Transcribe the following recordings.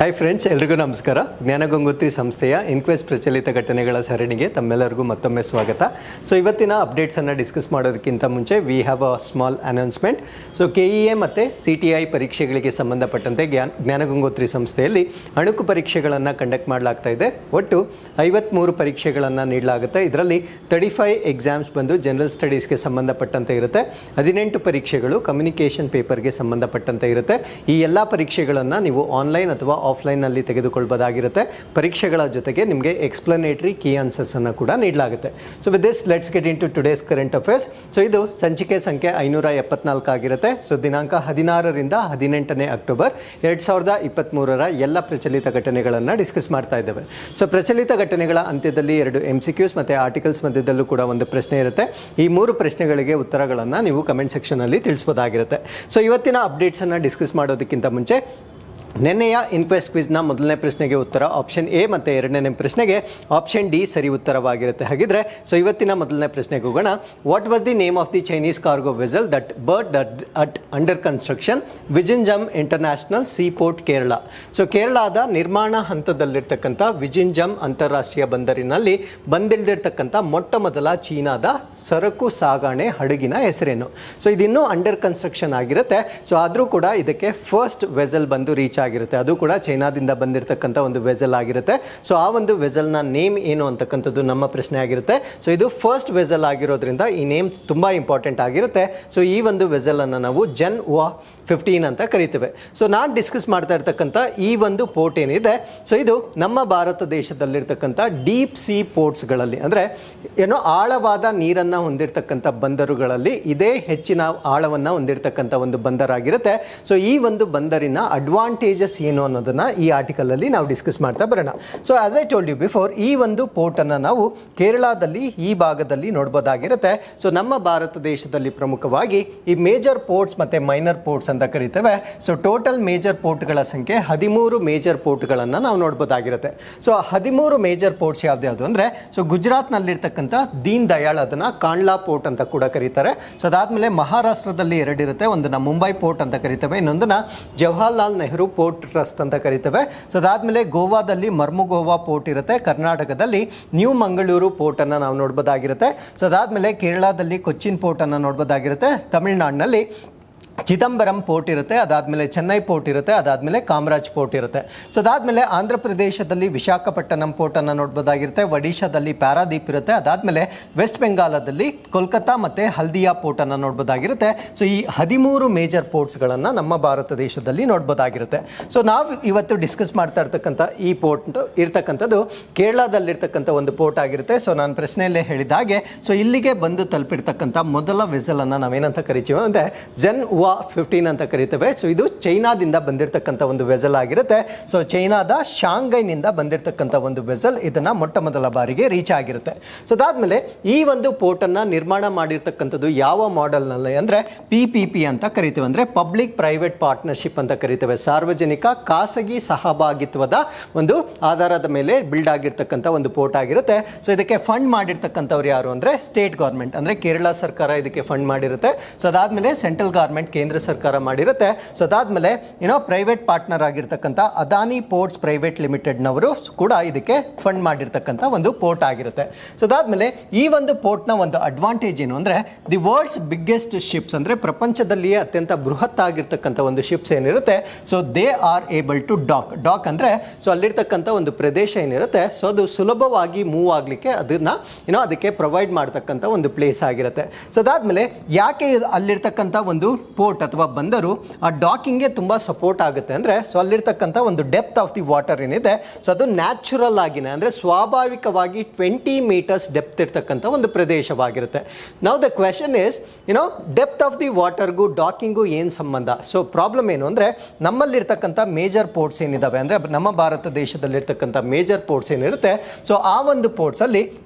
Hi friends ಎಲ್ರಿಗೂ ನಮಸ್ಕಾರ ಜ್ಞಾನಗಂಗೋತ್ರಿ ಸಂಸ್ಥೆಯ ಇನ್ಕ್ವೆಸ್ಟ್ ಪ್ರಚಲಿತ ಘಟನೆಗಳ ಸರಣಿಗೆ ತಮ್ಮೆಲ್ಲರಿಗೂ ಮತ್ತೊಮ್ಮೆ ಸ್ವಾಗತ ಸೊ ಇವತ್ತಿನ ಅಪ್ಡೇಟ್ಸನ್ನು ಡಿಸ್ಕಸ್ ಮಾಡೋದಕ್ಕಿಂತ ಮುಂಚೆ we have a small announcement so K E A ಮತ್ತು ಸಿ ಟಿ ಐ ಪರೀಕ್ಷೆಗಳಿಗೆ ಸಂಬಂಧಪಟ್ಟಂತೆ ಜ್ಞಾನ ಜ್ಞಾನಗಂಗೋತ್ರಿ ಸಂಸ್ಥೆಯಲ್ಲಿ ಅಣುಕು ಪರೀಕ್ಷೆಗಳನ್ನು ಕಂಡಕ್ಟ್ ಮಾಡಲಾಗ್ತಾ ಇದೆ ಒಟ್ಟು ಐವತ್ತ್ಮೂರು ಪರೀಕ್ಷೆಗಳನ್ನು ನೀಡಲಾಗುತ್ತೆ ಇದರಲ್ಲಿ ತರ್ಟಿ ಫೈವ್ ಎಕ್ಸಾಮ್ಸ್ ಬಂದು ಜನರಲ್ ಸ್ಟಡೀಸ್ಗೆ ಸಂಬಂಧಪಟ್ಟಂತೆ ಇರುತ್ತೆ ಹದಿನೆಂಟು ಪರೀಕ್ಷೆಗಳು ಕಮ್ಯುನಿಕೇಷನ್ ಪೇಪರ್ಗೆ ಸಂಬಂಧಪಟ್ಟಂತೆ ಇರುತ್ತೆ ಈ ಎಲ್ಲ ಪರೀಕ್ಷೆಗಳನ್ನು ನೀವು ಆನ್ಲೈನ್ ಅಥವಾ ಆಫ್ಲೈನಲ್ಲಿ ತೆಗೆದುಕೊಳ್ಬೋದಾಗಿರುತ್ತೆ ಪರೀಕ್ಷೆಗಳ ಜೊತೆಗೆ ನಿಮಗೆ ಎಕ್ಸ್ಪ್ಲನೇಟರಿ ಕೀ ಆನ್ಸರ್ಸನ್ನು ಕೂಡ ನೀಡಲಾಗುತ್ತೆ so with this let's get into today's current affairs so ಇದು ಸಂಚಿಕೆ ಸಂಖ್ಯೆ ಐನೂರ ಎಪ್ಪತ್ನಾಲ್ಕು ಆಗಿರುತ್ತೆ ಸೊ ದಿನಾಂಕ ಹದಿನಾರರಿಂದ ಹದಿನೆಂಟನೇ ಅಕ್ಟೋಬರ್ ಎರಡು ಸಾವಿರದ ಇಪ್ಪತ್ತ್ಮೂರರ ಎಲ್ಲ ಪ್ರಚಲಿತ ಘಟನೆಗಳನ್ನು ಡಿಸ್ಕಸ್ ಮಾಡ್ತಾ ಇದ್ದೇವೆ ಸೊ ಪ್ರಚಲಿತ ಘಟನೆಗಳ ಅಂತ್ಯದಲ್ಲಿ ಎರಡು ಎಮ್ ಸಿ ಕ್ಯೂಸ್ ಮತ್ತು ಆರ್ಟಿಕಲ್ಸ್ ಮಧ್ಯದಲ್ಲೂ ಕೂಡ ಒಂದು ಪ್ರಶ್ನೆ ಇರುತ್ತೆ ಈ ಮೂರು ಪ್ರಶ್ನೆಗಳಿಗೆ ಉತ್ತರಗಳನ್ನು ನೀವು ಕಮೆಂಟ್ ಸೆಕ್ಷನಲ್ಲಿ ತಿಳಿಸ್ಬೋದಾಗಿರುತ್ತೆ ಸೊ ಇವತ್ತಿನ ಅಪ್ಡೇಟ್ಸನ್ನು ಡಿಸ್ಕಸ್ ಮಾಡೋದಕ್ಕಿಂತ ಮುಂಚೆ ನಿನ್ನೆಯ ಇನ್ಕ್ವೆಸ್ಟ್ ಕ್ವಿಜ್ನ ಮೊದಲನೇ ಪ್ರಶ್ನೆಗೆ ಉತ್ತರ ಆಪ್ಷನ್ ಎ ಮತ್ತು ಎರಡನೇ ಪ್ರಶ್ನೆಗೆ ಆಪ್ಷನ್ ಡಿ ಸರಿ ಉತ್ತರವಾಗಿರುತ್ತೆ ಹಾಗಿದ್ರೆ ಸೊ ಇವತ್ತಿನ ಮೊದಲನೇ ಪ್ರಶ್ನೆಗೆ ಹೋಗೋಣ what was the name of the Chinese cargo vessel that berthed at under construction Vizhinjam international sea port Kerala so ಕೇರಳದ ನಿರ್ಮಾಣ ಹಂತದಲ್ಲಿರ್ತಕ್ಕಂಥ ವಿಜಿಂಜಮ್ ಅಂತಾರಾಷ್ಟ್ರೀಯ ಬಂದರಿನಲ್ಲಿ ಬಂದಿಳಿದಿರ್ತಕ್ಕಂಥ ಮೊಟ್ಟ ಮೊದಲ ಚೀನಾದ ಸರಕು ಸಾಗಣೆ ಹಡಗಿನ ಹೆಸರೇನು ಸೊ ಇದಿನ್ನೂ ಅಂಡರ್ ಕನ್ಸ್ಟ್ರಕ್ಷನ್ ಆಗಿರುತ್ತೆ ಸೊ ಆದರೂ ಕೂಡ ಇದಕ್ಕೆ ಫಸ್ಟ್ ವೆಸಲ್ ಬಂದು ರೀಚ್ ಆಗಿರುತ್ತೆ ಅದು ಕೂಡ ಚೈನಾದಿಂದ ಬಂದಿರತಕ್ಕಂಥ ಒಂದು ವೆಸಲ್ ಆಗಿರುತ್ತೆ ಸೊ ಆ ಒಂದು ವೆಸಲ್ನ ನೇಮ್ ಏನು ಅಂತಕ್ಕಂಥದ್ದು ನಮ್ಮ ಪ್ರಶ್ನೆ ಆಗಿರುತ್ತೆ ಸೊ ಇದು ಫಸ್ಟ್ ವೆಸಲ್ ಆಗಿರೋದ್ರಿಂದ ಈ ನೇಮ್ ತುಂಬ ಇಂಪಾರ್ಟೆಂಟ್ ಆಗಿರುತ್ತೆ ಸೊ ಈ ಒಂದು ವೆಸಲ್ ಅನ್ನು ನಾವು ಜನ್ ವಾ ಫಿಫ್ಟೀನ್ ಅಂತ ಕರಿತೇವೆ ಸೊ ನಾನು ಡಿಸ್ಕಸ್ ಮಾಡ್ತಾ ಇರ್ತಕ್ಕಂಥ ಈ ಒಂದು ಪೋರ್ಟ್ ಏನಿದೆ ಸೊ ಇದು ನಮ್ಮ ಭಾರತ ದೇಶದಲ್ಲಿರ್ತಕ್ಕಂಥ ಡೀಪ್ ಸಿ ಪೋರ್ಟ್ಸ್ಗಳಲ್ಲಿ ಅಂದರೆ ಏನೋ ಆಳವಾದ ನೀರನ್ನು ಹೊಂದಿರತಕ್ಕಂಥ ಬಂದರುಗಳಲ್ಲಿ ಇದೇ ಹೆಚ್ಚಿನ ಆಳವನ್ನು ಹೊಂದಿರತಕ್ಕಂಥ ಒಂದು ಬಂದರಾಗಿರುತ್ತೆ ಸೊ ಈ ಒಂದು ಬಂದರಿನ ಅಡ್ವಾಂಟೇಜಸ್ ಏನು ಅನ್ನೋದನ್ನ ಈ ಆರ್ಟಿಕಲಲ್ಲಿ ನಾವು ಡಿಸ್ಕಸ್ ಮಾಡ್ತಾ ಬರೋಣ so as I told you before ಈ ಒಂದು ಪೋರ್ಟನ್ನು ನಾವು ಕೇರಳದಲ್ಲಿ ಈ ಭಾಗದಲ್ಲಿ ನೋಡ್ಬೋದಾಗಿರುತ್ತೆ ಸೊ ನಮ್ಮ ಭಾರತ ದೇಶದಲ್ಲಿ ಪ್ರಮುಖವಾಗಿ ಈ ಮೇಜರ್ ಪೋರ್ಟ್ಸ್ ಮತ್ತು ಮೈನರ್ ಪೋರ್ಟ್ಸ್ ಅಂತ ಕರಿತೇವೆ ಸೊ ಟೋಟಲ್ ಮೇಜರ್ ಪೋರ್ಟ್ಗಳ ಸಂಖ್ಯೆ ಹದಿಮೂರು ಮೇಜರ್ ಪೋರ್ಟ್ಗಳನ್ನು ನಾವು ನೋಡ್ಬೋದಾಗಿರುತ್ತೆ ಸೊ ಹದಿಮೂರು ಮೇಜರ್ ಪೋರ್ಟ್ಸ್ ಯಾವ್ದು ಯಾವುದು ಅಂದರೆ ಸೊ ಗುಜರಾತ್ನಲ್ಲಿರ್ತಕ್ಕಂಥ ದೀನ್ ದಯಾಳ್ ಅದನ್ನು ಕಾಂಡ್ಲಾ ಪೋರ್ಟ್ ಅಂತ ಕೂಡ ಕರೀತಾರೆ ಸೊ ಅದಾದಮೇಲೆ ಮಹಾರಾಷ್ಟ್ರದಲ್ಲಿ ಎರಡಿರುತ್ತೆ ಒಂದನ್ನ ಮುಂಬೈ ಪೋರ್ಟ್ ಅಂತ ಕರಿತೇವೆ ಇನ್ನೊಂದನ್ನ ಜವಾಹರ್ಲಾಲ್ ನೆಹರು ಪೋರ್ಟ್ ಟ್ರಸ್ಟ್ ಅಂತ ಕರಿತೇವೆ ಸೊ ಅದಾದಮೇಲೆ ಗೋವಾದಲ್ಲಿ ಮರ್ಮುಗೋವಾ ಪೋರ್ಟ್ ಇರುತ್ತೆ ಕರ್ನಾಟಕದಲ್ಲಿ ನ್ಯೂ ಮಂಗಳೂರು ಪೋರ್ಟನ್ನು ನಾವು ನೋಡ್ಬೋದಾಗಿರುತ್ತೆ ಸೊ ಅದಾದಮೇಲೆ ಕೇರಳದಲ್ಲಿ ಕೊಚ್ಚಿನ್ ಪೋರ್ಟನ್ನು ನೋಡ್ಬೋದಾಗಿರುತ್ತೆ ತಮಿಳ್ನಾಡಿನಲ್ಲಿ ಚಿದಂಬರಂ ಪೋರ್ಟ್ ಇರುತ್ತೆ ಅದಾದಮೇಲೆ ಚೆನ್ನೈ ಪೋರ್ಟ್ ಇರುತ್ತೆ ಅದಾದಮೇಲೆ ಕಾಮರಾಜ್ ಪೋರ್ಟ್ ಇರುತ್ತೆ ಸೊ ಅದಾದಮೇಲೆ ಆಂಧ್ರ ಪ್ರದೇಶದಲ್ಲಿ ವಿಶಾಖಪಟ್ಟಣಂ ಪೋರ್ಟನ್ನು ನೋಡ್ಬೋದಾಗಿರುತ್ತೆ ಒಡಿಶಾದಲ್ಲಿ ಪ್ಯಾರಾದೀಪ್ ಇರುತ್ತೆ ಅದಾದಮೇಲೆ ವೆಸ್ಟ್ ಬೆಂಗಾಲದಲ್ಲಿ ಕೋಲ್ಕತ್ತಾ ಮತ್ತು ಹಲ್ದಿಯಾ ಪೋರ್ಟನ್ನು ನೋಡ್ಬೋದಾಗಿರುತ್ತೆ ಸೊ ಈ ಹದಿಮೂರು ಮೇಜರ್ ಪೋರ್ಟ್ಸ್ಗಳನ್ನು ನಮ್ಮ ಭಾರತ ದೇಶದಲ್ಲಿ ನೋಡ್ಬೋದಾಗಿರುತ್ತೆ ಸೊ ನಾವು ಇವತ್ತು ಡಿಸ್ಕಸ್ ಮಾಡ್ತಾ ಇರ್ತಕ್ಕಂಥ ಈ ಪೋರ್ಟ್ ಇರ್ತಕ್ಕಂಥದ್ದು ಕೇರಳದಲ್ಲಿರ್ತಕ್ಕಂಥ ಒಂದು ಪೋರ್ಟ್ ಆಗಿರುತ್ತೆ ಸೊ ನಾನು ಪ್ರಶ್ನೆಯಲ್ಲೇ ಹೇಳಿದ ಹಾಗೆ ಸೊ ಇಲ್ಲಿಗೆ ಬಂದು ತಲುಪಿರ್ತಕ್ಕಂಥ ಮೊದಲ ವೆಸಲನ್ನು ನಾವೇನಂತ ಕರಿತೀವಿ ಅಂದರೆ ಜನ್ ವಾ ಫಿಫ್ಟೀನ್ ಅಂತ ಕರಿತೇವೆ ಸೊ ಇದು ಚೈನಾದಿಂದ ಬಂದಿರತಕ್ಕಂಥ ಒಂದು ವೆಸಲ್ ಆಗಿರುತ್ತೆ ಸೊ ಚೈನಾದ ಶಾಂಘೈನಿಂದ ಬಂದಿರತಕ್ಕಂಥ ಒಂದು ವೆಸಲ್ ಇದನ್ನ ಮೊಟ್ಟ ಮೊದಲ ಬಾರಿಗೆ ರೀಚ್ ಆಗಿರುತ್ತೆ ಸೊ ಅದಾದ್ಮೇಲೆ ಈ ಒಂದು ಪೋರ್ಟನ್ನು ನಿರ್ಮಾಣ ಮಾಡಿರ್ತಕ್ಕಂಥದ್ದು ಯಾವ ಮಾಡೆಲ್ನಲ್ಲಿ ಅಂದರೆ ಪಿ ಪಿ ಪಿ ಅಂತ ಕರಿತೇವೆ ಅಂದರೆ ಪಬ್ಲಿಕ್ ಪ್ರೈವೇಟ್ ಪಾರ್ಟ್ನರ್ಶಿಪ್ ಅಂತ ಕರಿತೇವೆ ಸಾರ್ವಜನಿಕ ಖಾಸಗಿ ಸಹಭಾಗಿತ್ವದ ಒಂದು ಆಧಾರದ ಮೇಲೆ ಬಿಲ್ಡ್ ಆಗಿರ್ತಕ್ಕಂಥ ಒಂದು ಪೋರ್ಟ್ ಆಗಿರುತ್ತೆ ಸೊ ಇದಕ್ಕೆ ಫಂಡ್ ಮಾಡಿರ್ತಕ್ಕಂಥವ್ರು ಯಾರು ಅಂದರೆ ಸ್ಟೇಟ್ ಗೌರ್ಮೆಂಟ್ ಅಂದರೆ ಕೇರಳ ಸರ್ಕಾರ ಇದಕ್ಕೆ ಫಂಡ್ ಮಾಡಿರುತ್ತೆ ಸೊ ಅದಾದಮೇಲೆ ಸೆಂಟ್ರಲ್ ಗೌರ್ಮೆಂಟ್ ಕೇಂದ್ರ ಸರ್ಕಾರ ಮಾಡಿರುತ್ತೆ ಸೊ ಅದಾದಮೇಲೆ ಏನೋ ಪ್ರೈವೇಟ್ ಪಾರ್ಟ್ನರ್ ಆಗಿರ್ತಕ್ಕಂಥ ಅದಾನಿ ಪೋರ್ಟ್ಸ್ ಪ್ರೈವೇಟ್ ಲಿಮಿಟೆಡ್ನವರು ಕೂಡ ಇದಕ್ಕೆ ಫಂಡ್ ಮಾಡಿರ್ತಕ್ಕಂಥ ಒಂದು ಪೋರ್ಟ್ ಆಗಿರುತ್ತೆ ಸೊ ಅದಾದಮೇಲೆ ಈ ಒಂದು ಪೋರ್ಟ್ನ ಒಂದು ಅಡ್ವಾಂಟೇಜ್ ಏನು ಅಂದರೆ ದಿ ವರ್ಲ್ಡ್ಸ್ ಬಿಗ್ಗೆಸ್ಟ್ ಶಿಪ್ಸ್ ಅಂದರೆ ಪ್ರಪಂಚದಲ್ಲಿಯೇ ಅತ್ಯಂತ ಬೃಹತ್ ಆಗಿರ್ತಕ್ಕಂಥ ಒಂದು ಶಿಪ್ಸ್ ಏನಿರುತ್ತೆ so they are able to dock dock ಅಂದರೆ ಸೊ ಅಲ್ಲಿರ್ತಕ್ಕಂಥ ಒಂದು ಪ್ರದೇಶ ಏನಿರುತ್ತೆ ಸೊ ಅದು ಸುಲಭವಾಗಿ ಮೂವ್ ಆಗಲಿಕ್ಕೆ ಅದನ್ನ ಏನೋ ಅದಕ್ಕೆ ಪ್ರೊವೈಡ್ ಮಾಡ್ತಕ್ಕಂಥ ಒಂದು ಪ್ಲೇಸ್ ಆಗಿರುತ್ತೆ ಸೊ ಅದಾದಮೇಲೆ ಯಾಕೆ ಇದು ಅಲ್ಲಿರ್ತಕ್ಕಂಥ ಒಂದು ಪೋರ್ಟ್ ಅಥವಾ ಬಂದರು ಆ ಡಾಕಿಂಗ್ಗೆ ತುಂಬ ಸಪೋರ್ಟ್ ಆಗುತ್ತೆ ಅಂದರೆ ಸೊ ಅಲ್ಲಿರ್ತಕ್ಕಂಥ ಒಂದು ಡೆಪ್ತ್ ಆಫ್ ದಿ ವಾಟರ್ ಏನಿದೆ ಸೊ ಅದು ನ್ಯಾಚುರಲ್ ಆಗಿನೇ ಅಂದರೆ ಸ್ವಾಭಾವಿಕವಾಗಿ ಟ್ವೆಂಟಿ ಮೀಟರ್ಸ್ ಡೆಪ್ತ್ ಇರ್ತಕ್ಕಂಥ ಒಂದು ಪ್ರದೇಶವಾಗಿರುತ್ತೆ ನಾವು the question is you know depth of the ವಾಟರ್ಗೂ ಡಾಕಿಂಗು ಏನು ಸಂಬಂಧ ಸೊ ಪ್ರಾಬ್ಲಮ್ ಏನು ಅಂದರೆ ನಮ್ಮಲ್ಲಿರ್ತಕ್ಕಂಥ ಮೇಜರ್ ಪೋರ್ಟ್ಸ್ ಏನಿದಾವೆ ಅಂದರೆ ನಮ್ಮ ಭಾರತ ದೇಶದಲ್ಲಿರ್ತಕ್ಕಂಥ ಮೇಜರ್ ಪೋರ್ಟ್ಸ್ ಏನಿರುತ್ತೆ ಸೊ ಆ ಒಂದು ಪೋರ್ಟ್ಸಲ್ಲಿ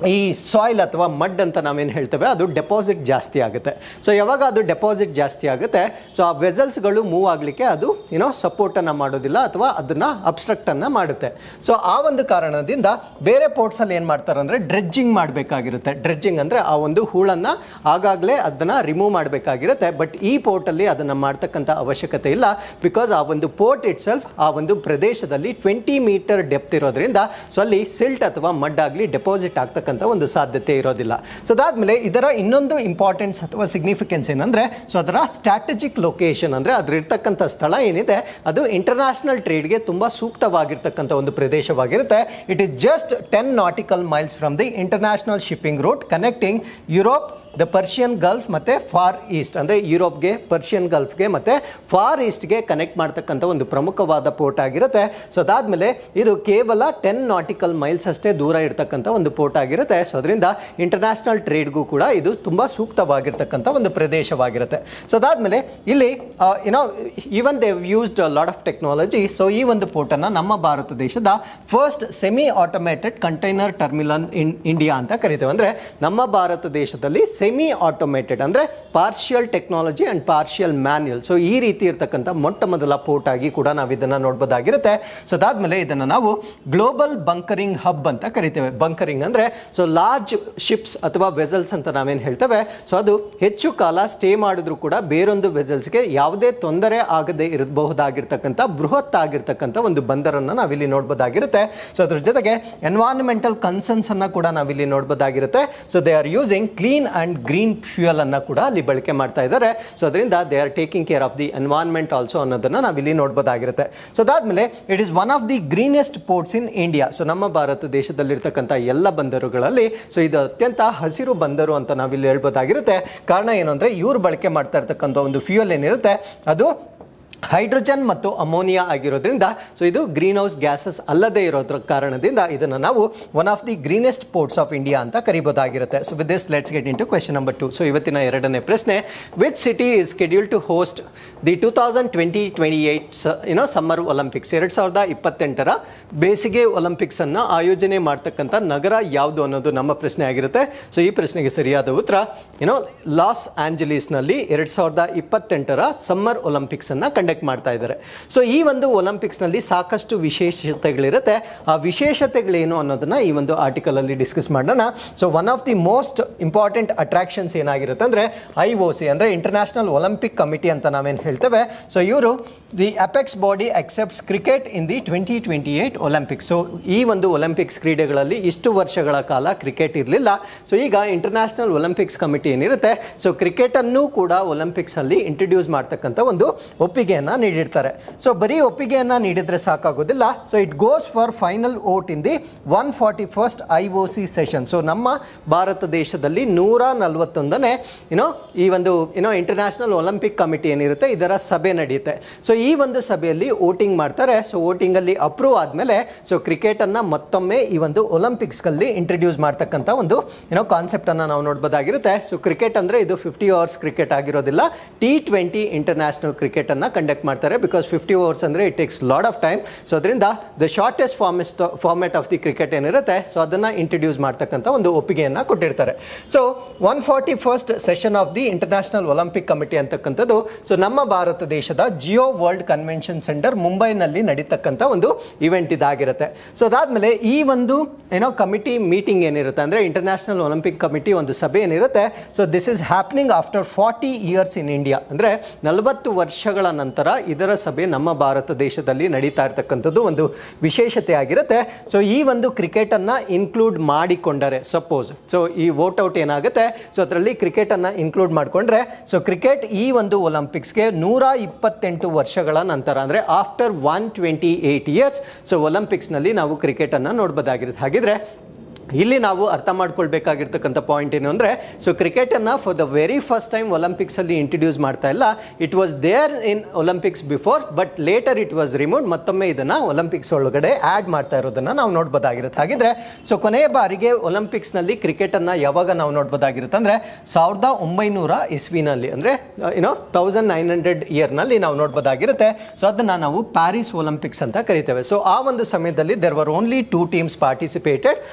ಈ ಸಾಯಿಲ್ ಅಥವಾ ಮಡ್ ಅಂತ ನಾವೇನು ಹೇಳ್ತೇವೆ ಅದು ಡೆಪಾಸಿಟ್ ಜಾಸ್ತಿ ಆಗುತ್ತೆ ಸೊ ಯಾವಾಗ ಅದು ಡೆಪಾಸಿಟ್ ಜಾಸ್ತಿ ಆಗುತ್ತೆ ಸೊ ಆ ವೆಸಲ್ಸ್ಗಳು ಮೂವ್ ಆಗಲಿಕ್ಕೆ ಅದು ಏನೋ ಸಪೋರ್ಟನ್ನು ಮಾಡೋದಿಲ್ಲ ಅಥವಾ ಅದನ್ನು ಅಬ್ಸ್ಟ್ರಕ್ಟನ್ನು ಮಾಡುತ್ತೆ ಸೊ ಆ ಒಂದು ಕಾರಣದಿಂದ ಬೇರೆ ಪೋರ್ಟ್ಸಲ್ಲಿ ಏನು ಮಾಡ್ತಾರೆ ಅಂದರೆ ಡ್ರೆಡ್ಜಿಂಗ್ ಮಾಡಬೇಕಾಗಿರುತ್ತೆ ಡ್ರೆಡ್ಜಿಂಗ್ ಅಂದರೆ ಆ ಒಂದು ಹೂಳನ್ನು ಆಗಾಗಲೇ ಅದನ್ನು ರಿಮೂವ್ ಮಾಡಬೇಕಾಗಿರುತ್ತೆ ಬಟ್ ಈ ಪೋರ್ಟಲ್ಲಿ ಅದನ್ನು ಮಾಡ್ತಕ್ಕಂಥ ಅವಶ್ಯಕತೆ ಇಲ್ಲ ಬಿಕಾಸ್ ಆ ಒಂದು ಪೋರ್ಟ್ ಇಟ್ ಸೆಲ್ಫ್ ಆ ಒಂದು ಪ್ರದೇಶದಲ್ಲಿ ಟ್ವೆಂಟಿ ಮೀಟರ್ ಡೆಪ್ತ್ ಇರೋದ್ರಿಂದ ಸೊ ಅಲ್ಲಿ ಸಿಲ್ಟ್ ಅಥವಾ ಮಡ್ ಆಗಲಿ ಡೆಪಾಸಿಟ್ ಆಗ್ತಕ್ಕಂಥ ಒಂದು ಸಾಧ್ಯತೆ ಇರೋದಿಲ್ಲ ಸೊ ಅದಾದ್ಮೇಲೆ ಇದರ ಇನ್ನೊಂದು ಇಂಪಾರ್ಟೆನ್ಸ್ ಅಥವಾ ಸಿಗ್ನಿಫಿಕೆನ್ಸ್ ಏನಂದ್ರೆ ಸೊ ಅದರ ಸ್ಟ್ರಾಟಜಿಕ್ ಲೊಕೇಶನ್ ಅಂದ್ರೆ ಅದ್ರ ಇರ್ತಕ್ಕಂಥ ಸ್ಥಳ ಏನಿದೆ ಅದು ಇಂಟರ್ನ್ಯಾಷನಲ್ ಟ್ರೇಡ್ಗೆ ತುಂಬಾ ಸೂಕ್ತವಾಗಿರ್ತಕ್ಕಂಥ ಒಂದು ಪ್ರದೇಶವಾಗಿರುತ್ತೆ it is just ten nautical miles from the international shipping route connecting Europe the Persian Gulf ಮತ್ತೆ ಫಾರ್ ಈಸ್ಟ್ ಅಂದರೆ ಯುರೋಪ್ಗೆ ಪರ್ಷಿಯನ್ ಗಲ್ಫ್ಗೆ ಮತ್ತೆ ಫಾರ್ ಈಸ್ಟ್ಗೆ ಕನೆಕ್ಟ್ ಮಾಡ್ತಕ್ಕಂಥ ಒಂದು ಪ್ರಮುಖವಾದ ಪೋರ್ಟ್ ಆಗಿರುತ್ತೆ ಸೊ ಅದಾದಮೇಲೆ ಇದು ಕೇವಲ ಟೆನ್ ನಾಟಿಕಲ್ ಮೈಲ್ಸ್ ಅಷ್ಟೇ ದೂರ ಇರ್ತಕ್ಕಂಥ ಒಂದು ಪೋರ್ಟ್ ಆಗಿರುತ್ತೆ ಸೊ ಅದರಿಂದ ಇಂಟರ್ನ್ಯಾಷನಲ್ ಟ್ರೇಡ್ಗೂ ಕೂಡ ಇದು ತುಂಬ ಸೂಕ್ತವಾಗಿರ್ತಕ್ಕಂಥ ಒಂದು ಪ್ರದೇಶವಾಗಿರುತ್ತೆ ಸೊ ಅದಾದಮೇಲೆ ಇಲ್ಲಿ ಏನೋ even they used lot of technology so ಈ ಒಂದು ಪೋರ್ಟನ್ನು ನಮ್ಮ ಭಾರತ ದೇಶದ first semi automated container terminal in India ಅಂತ ಕರಿತೇವೆ ಅಂದರೆ ನಮ್ಮ ಭಾರತ ದೇಶದಲ್ಲಿ ಸೆಮಿ ಆಟೋಮೇಟೆಡ್ ಅಂದರೆ partial technology and partial manual so ಈ ರೀತಿ ಇರ್ತಕ್ಕಂಥ ಮೊಟ್ಟ ಮೊದಲ ಪೋರ್ಟ್ ಆಗಿ ಕೂಡ ನಾವು ಇದನ್ನು ನೋಡ್ಬೋದಾಗಿರುತ್ತೆ ಸೊ ಅದಾದಮೇಲೆ ಇದನ್ನು ನಾವು ಗ್ಲೋಬಲ್ ಬಂಕರಿಂಗ್ ಹಬ್ ಅಂತ ಕರಿತೇವೆ ಬಂಕರಿಂಗ್ ಅಂದರೆ ಸೊ ಲಾರ್ಜ್ ಶಿಪ್ಸ್ ಅಥವಾ ವೆಸಲ್ಸ್ ಅಂತ ನಾವೇನು ಹೇಳ್ತೇವೆ ಸೊ ಅದು ಹೆಚ್ಚು ಕಾಲ ಸ್ಟೇ ಮಾಡಿದ್ರು ಕೂಡ ಬೇರೊಂದು ವೆಸಲ್ಸ್ಗೆ ಯಾವುದೇ ತೊಂದರೆ ಆಗದೆ ಇರಬಹುದಾಗಿರ್ತಕ್ಕಂಥ ಬೃಹತ್ ಆಗಿರ್ತಕ್ಕಂಥ ಒಂದು ಬಂದರನ್ನು ನಾವಿಲ್ಲಿ ನೋಡ್ಬೋದಾಗಿರುತ್ತೆ ಸೊ ಅದ್ರ ಜೊತೆಗೆ ಎನ್ವಾನ್ಮೆಂಟಲ್ ಕನ್ಸರ್ನ್ಸ್ ಅನ್ನ ಕೂಡ ನಾವಿಲ್ಲಿ ನೋಡ್ಬೋದಾಗಿರುತ್ತೆ so they are using clean and green fuel ಅನ್ನ ಕೂಡ ಅಲ್ಲಿ ಬಳಕೆ ಮಾಡ್ತಾ ಇದ್ದಾರೆ ಸೊ ಅದರಿಂದ they are taking care of the environment also ಅನ್ನೋದನ್ನ ನಾವಿಲ್ಲಿ ನೋಡ್ಬೋದಾಗಿರುತ್ತೆ ಸೊ ಅದಾದ್ಮೇಲೆ it is one of the greenest ports in India so ನಮ್ಮ ಭಾರತ ದೇಶದಲ್ಲಿರ್ತಕ್ಕಂಥ ಎಲ್ಲ ಬಂದರುಗಳಲ್ಲಿ ಸೊ ಇದು ಅತ್ಯಂತ ಹಸಿರು ಬಂದರು ಅಂತ ನಾವಿಲ್ಲಿ ಹೇಳ್ಬೋದಾಗಿರುತ್ತೆ ಕಾರಣ ಏನು ಅಂದ್ರೆ ಇವ್ರು ಬಳಕೆ ಮಾಡ್ತಾ ಇರ್ತಕ್ಕಂಥ ಒಂದು ಫ್ಯೂಯಲ್ ಏನಿರುತ್ತೆ ಅದು ಹೈಡ್ರೋಜನ್ ಮತ್ತು ಅಮೋನಿಯಾ ಆಗಿರೋದ್ರಿಂದ ಸೊ ಇದು ಗ್ರೀನ್ ಹೌಸ್ ಗ್ಯಾಸಸ್ ಅಲ್ಲದೆ ಇರೋದ್ರ ಕಾರಣದಿಂದ ಇದನ್ನು ನಾವು one of the greenest ports of India ಅಂತ ಕರಿಬೋದಾಗಿರುತ್ತೆ so with this let's get into question number two so ಇವತ್ತಿನ ಎರಡನೇ ಪ್ರಶ್ನೆ which city is scheduled to host the two thousand twenty twenty eight ಏನೋ ಸಮ್ಮರ್ ಒಲಿಂಪಿಕ್ಸ್ ಎರಡು ಸಾವಿರದ ಇಪ್ಪತ್ತೆಂಟರ ಬೇಸಿಗೆ Olympics ಅನ್ನ ಆಯೋಜನೆ ಮಾಡ್ತಕ್ಕಂಥ ನಗರ ಯಾವುದು ಅನ್ನೋದು ನಮ್ಮ ಪ್ರಶ್ನೆ ಆಗಿರುತ್ತೆ ಸೊ ಈ ಪ್ರಶ್ನೆಗೆ ಸರಿಯಾದ ಉತ್ತರ ಏನೋ ಲಾಸ್ ಆಂಜಲೀಸ್ನಲ್ಲಿ ಎರಡು ಸಾವಿರದ ಇಪ್ಪತ್ತೆಂಟರ ಸಮ್ಮರ್ ಒಲಿಂಪಿಕ್ಸ್ ಅನ್ನ ಕಂಡಕ್ಟ್ ಮಾಡ್ತಾ ಇದ್ದಾರೆ ಸೊ ಈ ಒಂದು ಒಲಿಂಪಿಕ್ಸ್ನಲ್ಲಿ ಸಾಕಷ್ಟು ವಿಶೇಷತೆಗಳಿರುತ್ತೆ ಆ ವಿಶೇಷತೆಗಳೇನು ಅನ್ನೋದನ್ನ ಈ ಒಂದು ಆರ್ಟಿಕಲ್ ಅಲ್ಲಿ ಡಿಸ್ಕಸ್ ಮಾಡೋಣ so one of the most important attractions ಏನಾಗಿರುತ್ತೆ ಅಂದ್ರೆ ಐ ಒ ಸಿ ಅಂದ್ರೆ ಇಂಟರ್ನ್ಯಾಷನಲ್ ಒಲಿಂಪಿಕ್ ಕಮಿಟಿ ಅಂತ ನಾವೇನು ಹೇಳ್ತೇವೆ ಸೊ ಇವರು the apex body accepts cricket in the twenty twenty eight Olympics so ಈ ಒಂದು ಒಲಿಂಪಿಕ್ಸ್ ಕ್ರೀಡೆಗಳಲ್ಲಿ ಇಷ್ಟು ವರ್ಷಗಳ ಕಾಲ ಕ್ರಿಕೆಟ್ ಇರಲಿಲ್ಲ ಸೊ ಈಗ ಇಂಟರ್ನ್ಯಾಷನಲ್ ಒಲಿಂಪಿಕ್ಸ್ ಕಮಿಟಿ ಏನಿರುತ್ತೆ ಸೊ ಕ್ರಿಕೆಟ್ ಅನ್ನು ಕೂಡ ಒಲಿಂಪಿಕ್ಸ್ ಅಲ್ಲಿ ಇಂಟ್ರೊಡ್ಯೂಸ್ ಮಾಡ್ತಕ್ಕಂಥ ಒಂದು ಒಪ್ಪಿಗೆಯನ್ನ ನೀಡಿರ್ತಾರೆ ಸೊ ಬರೀ ಒಪ್ಪಿಗೆಯನ್ನ ನೀಡಿದ್ರೆ ಸಾಕಾಗೋದಿಲ್ಲ so it goes for final vote in the one forty first I O C session so ನಮ್ಮ ಭಾರತ ದೇಶದಲ್ಲಿ ನೂರ ನಲವತ್ತೊಂದನೇ ಏನೋ ಈ ಒಂದು ಏನೋ ಇಂಟರ್ನ್ಯಾಷನಲ್ ಒಲಿಂಪಿಕ್ ಕಮಿಟಿ ಏನಿರುತ್ತೆ ಇದರ ಸಭೆ ನಡೆಯುತ್ತೆ ಸೊ ಈ ಒಂದು ಸಭೆಯಲ್ಲಿ ವೋಟಿಂಗ್ ಮಾಡ್ತಾರೆ ಸೊ ವೋಟಿಂಗ್ ಅಲ್ಲಿ ಅಪ್ರೂವ್ ಆದಮೇಲೆ ಸೊ ಕ್ರಿಕೆಟ್ ಅನ್ನ ಮತ್ತೊಮ್ಮೆ ಈ ಒಂದು ಒಲಿಂಪಿಕ್ಸ್ ಅಲ್ಲಿ ಇಂಟ್ರೊಡ್ಯೂಸ್ ಮಾಡ್ತಕ್ಕಂಥ ಒಂದು ಏನೋ ಕಾನ್ಸೆಪ್ಟ್ ಅನ್ನ ನಾವು ನೋಡ್ಬೋದಾಗಿರುತ್ತೆ ಸೊ ಕ್ರಿಕೆಟ್ ಅಂದ್ರೆ ಇದು ಫಿಫ್ಟಿ ಅವರ್ಸ್ ಕ್ರಿಕೆಟ್ ಆಗಿರೋದಿಲ್ಲ ಟಿ ಟ್ವೆಂಟಿ ಇಂಟರ್ನ್ಯಾಷನಲ್ ಕ್ರಿಕೆಟ್ ಅನ್ನ ಕಂಡಕ್ಟ್ ಮಾಡ್ತಾರೆ ಬಿಕಾಸ್ ಫಿಫ್ಟಿ ಓವರ್ಸ್ ಅಂದರೆ it takes lot of time so ಅದರಿಂದ the shortest formest format of the cricket ಏನಿರುತ್ತೆ ಸೊ ಅದನ್ನು ಇಂಟ್ರೊಡ್ಯೂಸ್ ಮಾಡ್ತಕ್ಕಂಥ ಒಂದು ಒಪ್ಪಿಗೆಯನ್ನು ಕೊಟ್ಟಿರ್ತಾರೆ so one forty first session of the international Olympic committee ಅಂತಕ್ಕಂಥದ್ದು ಸೊ ನಮ್ಮ ಭಾರತ ದೇಶದ ಜಿಯೋ ವರ್ಲ್ಡ್ ಕನ್ವೆನ್ಷನ್ ಸೆಂಟರ್ ಮುಂಬೈನಲ್ಲಿ ನಡೀತಕ್ಕಂಥ ಒಂದು ಇವೆಂಟ್ ಇದಾಗಿರುತ್ತೆ ಸೊ ಅದಾದಮೇಲೆ ಈ ಒಂದು ಏನೋ ಕಮಿಟಿ ಮೀಟಿಂಗ್ ಏನಿರುತ್ತೆ ಅಂದರೆ ಇಂಟರ್ನ್ಯಾಷನಲ್ ಒಲಿಂಪಿಕ್ ಕಮಿಟಿ ಒಂದು ಸಭೆ ಏನಿರುತ್ತೆ so this is happening after forty years in India ಅಂದರೆ ನಲವತ್ತು ವರ್ಷಗಳ ನಂತರ ಇದರ ಸಭೆ ನಮ್ಮ ಭಾರತ ದೇಶದಲ್ಲಿ ನಡೀತಾ ಇರ್ತಕ್ಕಂಥದ್ದು ಒಂದು ವಿಶೇಷತೆ ಆಗಿರುತ್ತೆ ಸೊ ಈ ಒಂದು ಕ್ರಿಕೆಟನ್ನು ಇನ್ಕ್ಲೂಡ್ ಮಾಡಿಕೊಂಡರೆ ಸಪೋಸ್ ಸೊ ಈ ವೋಟ್ ಔಟ್ ಏನಾಗುತ್ತೆ ಸೊ ಅದರಲ್ಲಿ ಕ್ರಿಕೆಟನ್ನು ಇನ್ಕ್ಲೂಡ್ ಮಾಡಿಕೊಂಡ್ರೆ ಸೊ ಕ್ರಿಕೆಟ್ ಈ ಒಂದು ಒಲಿಂಪಿಕ್ಸ್ಗೆ ನೂರ ಇಪ್ಪತ್ತೆಂಟು ವರ್ಷಗಳ ನಂತರ ಅಂದರೆ after one twenty eight years so ಒಲಿಂಪಿಕ್ಸ್ನಲ್ಲಿ ನಾವು ಕ್ರಿಕೆಟನ್ನು ನೋಡ್ಬೋದಾಗಿರುತ್ತೆ ಹಾಗಿದ್ರೆ ಇಲ್ಲಿ ನಾವು ಅರ್ಥ ಮಾಡ್ಕೊಳ್ಬೇಕಾಗಿರ್ತಕ್ಕಂಥ ಪಾಯಿಂಟ್ ಏನು ಅಂದರೆ ಸೊ ಕ್ರಿಕೆಟನ್ನು for the very first time ಒಲಿಂಪಿಕ್ಸಲ್ಲಿ ಇಂಟ್ರೊಡ್ಯೂಸ್ ಮಾಡ್ತಾ ಇಲ್ಲ it was there in Olympics before but later it was remove ಮತ್ತೊಮ್ಮೆ ಇದನ್ನು ಒಲಿಂಪಿಕ್ಸ್ ಒಳಗಡೆ ಆ್ಯಡ್ ಮಾಡ್ತಾ ಇರೋದನ್ನು ನಾವು ನೋಡ್ಬೋದಾಗಿರುತ್ತೆ ಹಾಗಿದ್ರೆ ಸೊ ಕೊನೆಯ ಬಾರಿಗೆ ಒಲಿಂಪಿಕ್ಸ್ನಲ್ಲಿ ಕ್ರಿಕೆಟನ್ನು ಯಾವಾಗ ನಾವು ನೋಡ್ಬೋದಾಗಿರುತ್ತೆ ಅಂದರೆ ಸಾವಿರದ ಒಂಬೈನೂರ ಇಸ್ವಿನಲ್ಲಿ ಅಂದರೆ ಏನೋ ತೌಸಂಡ್ ನೈನ್ ಹಂಡ್ರೆಡ್ ಇಯರ್ನಲ್ಲಿ ನಾವು ನೋಡ್ಬೋದಾಗಿರುತ್ತೆ ಸೊ ಅದನ್ನು ನಾವು ಪ್ಯಾರಿಸ್ ಒಲಿಂಪಿಕ್ಸ್ ಅಂತ ಕರಿತೇವೆ ಸೊ ಆ ಒಂದು ಸಮಯದಲ್ಲಿ there were only two teams participated so ಒಂದು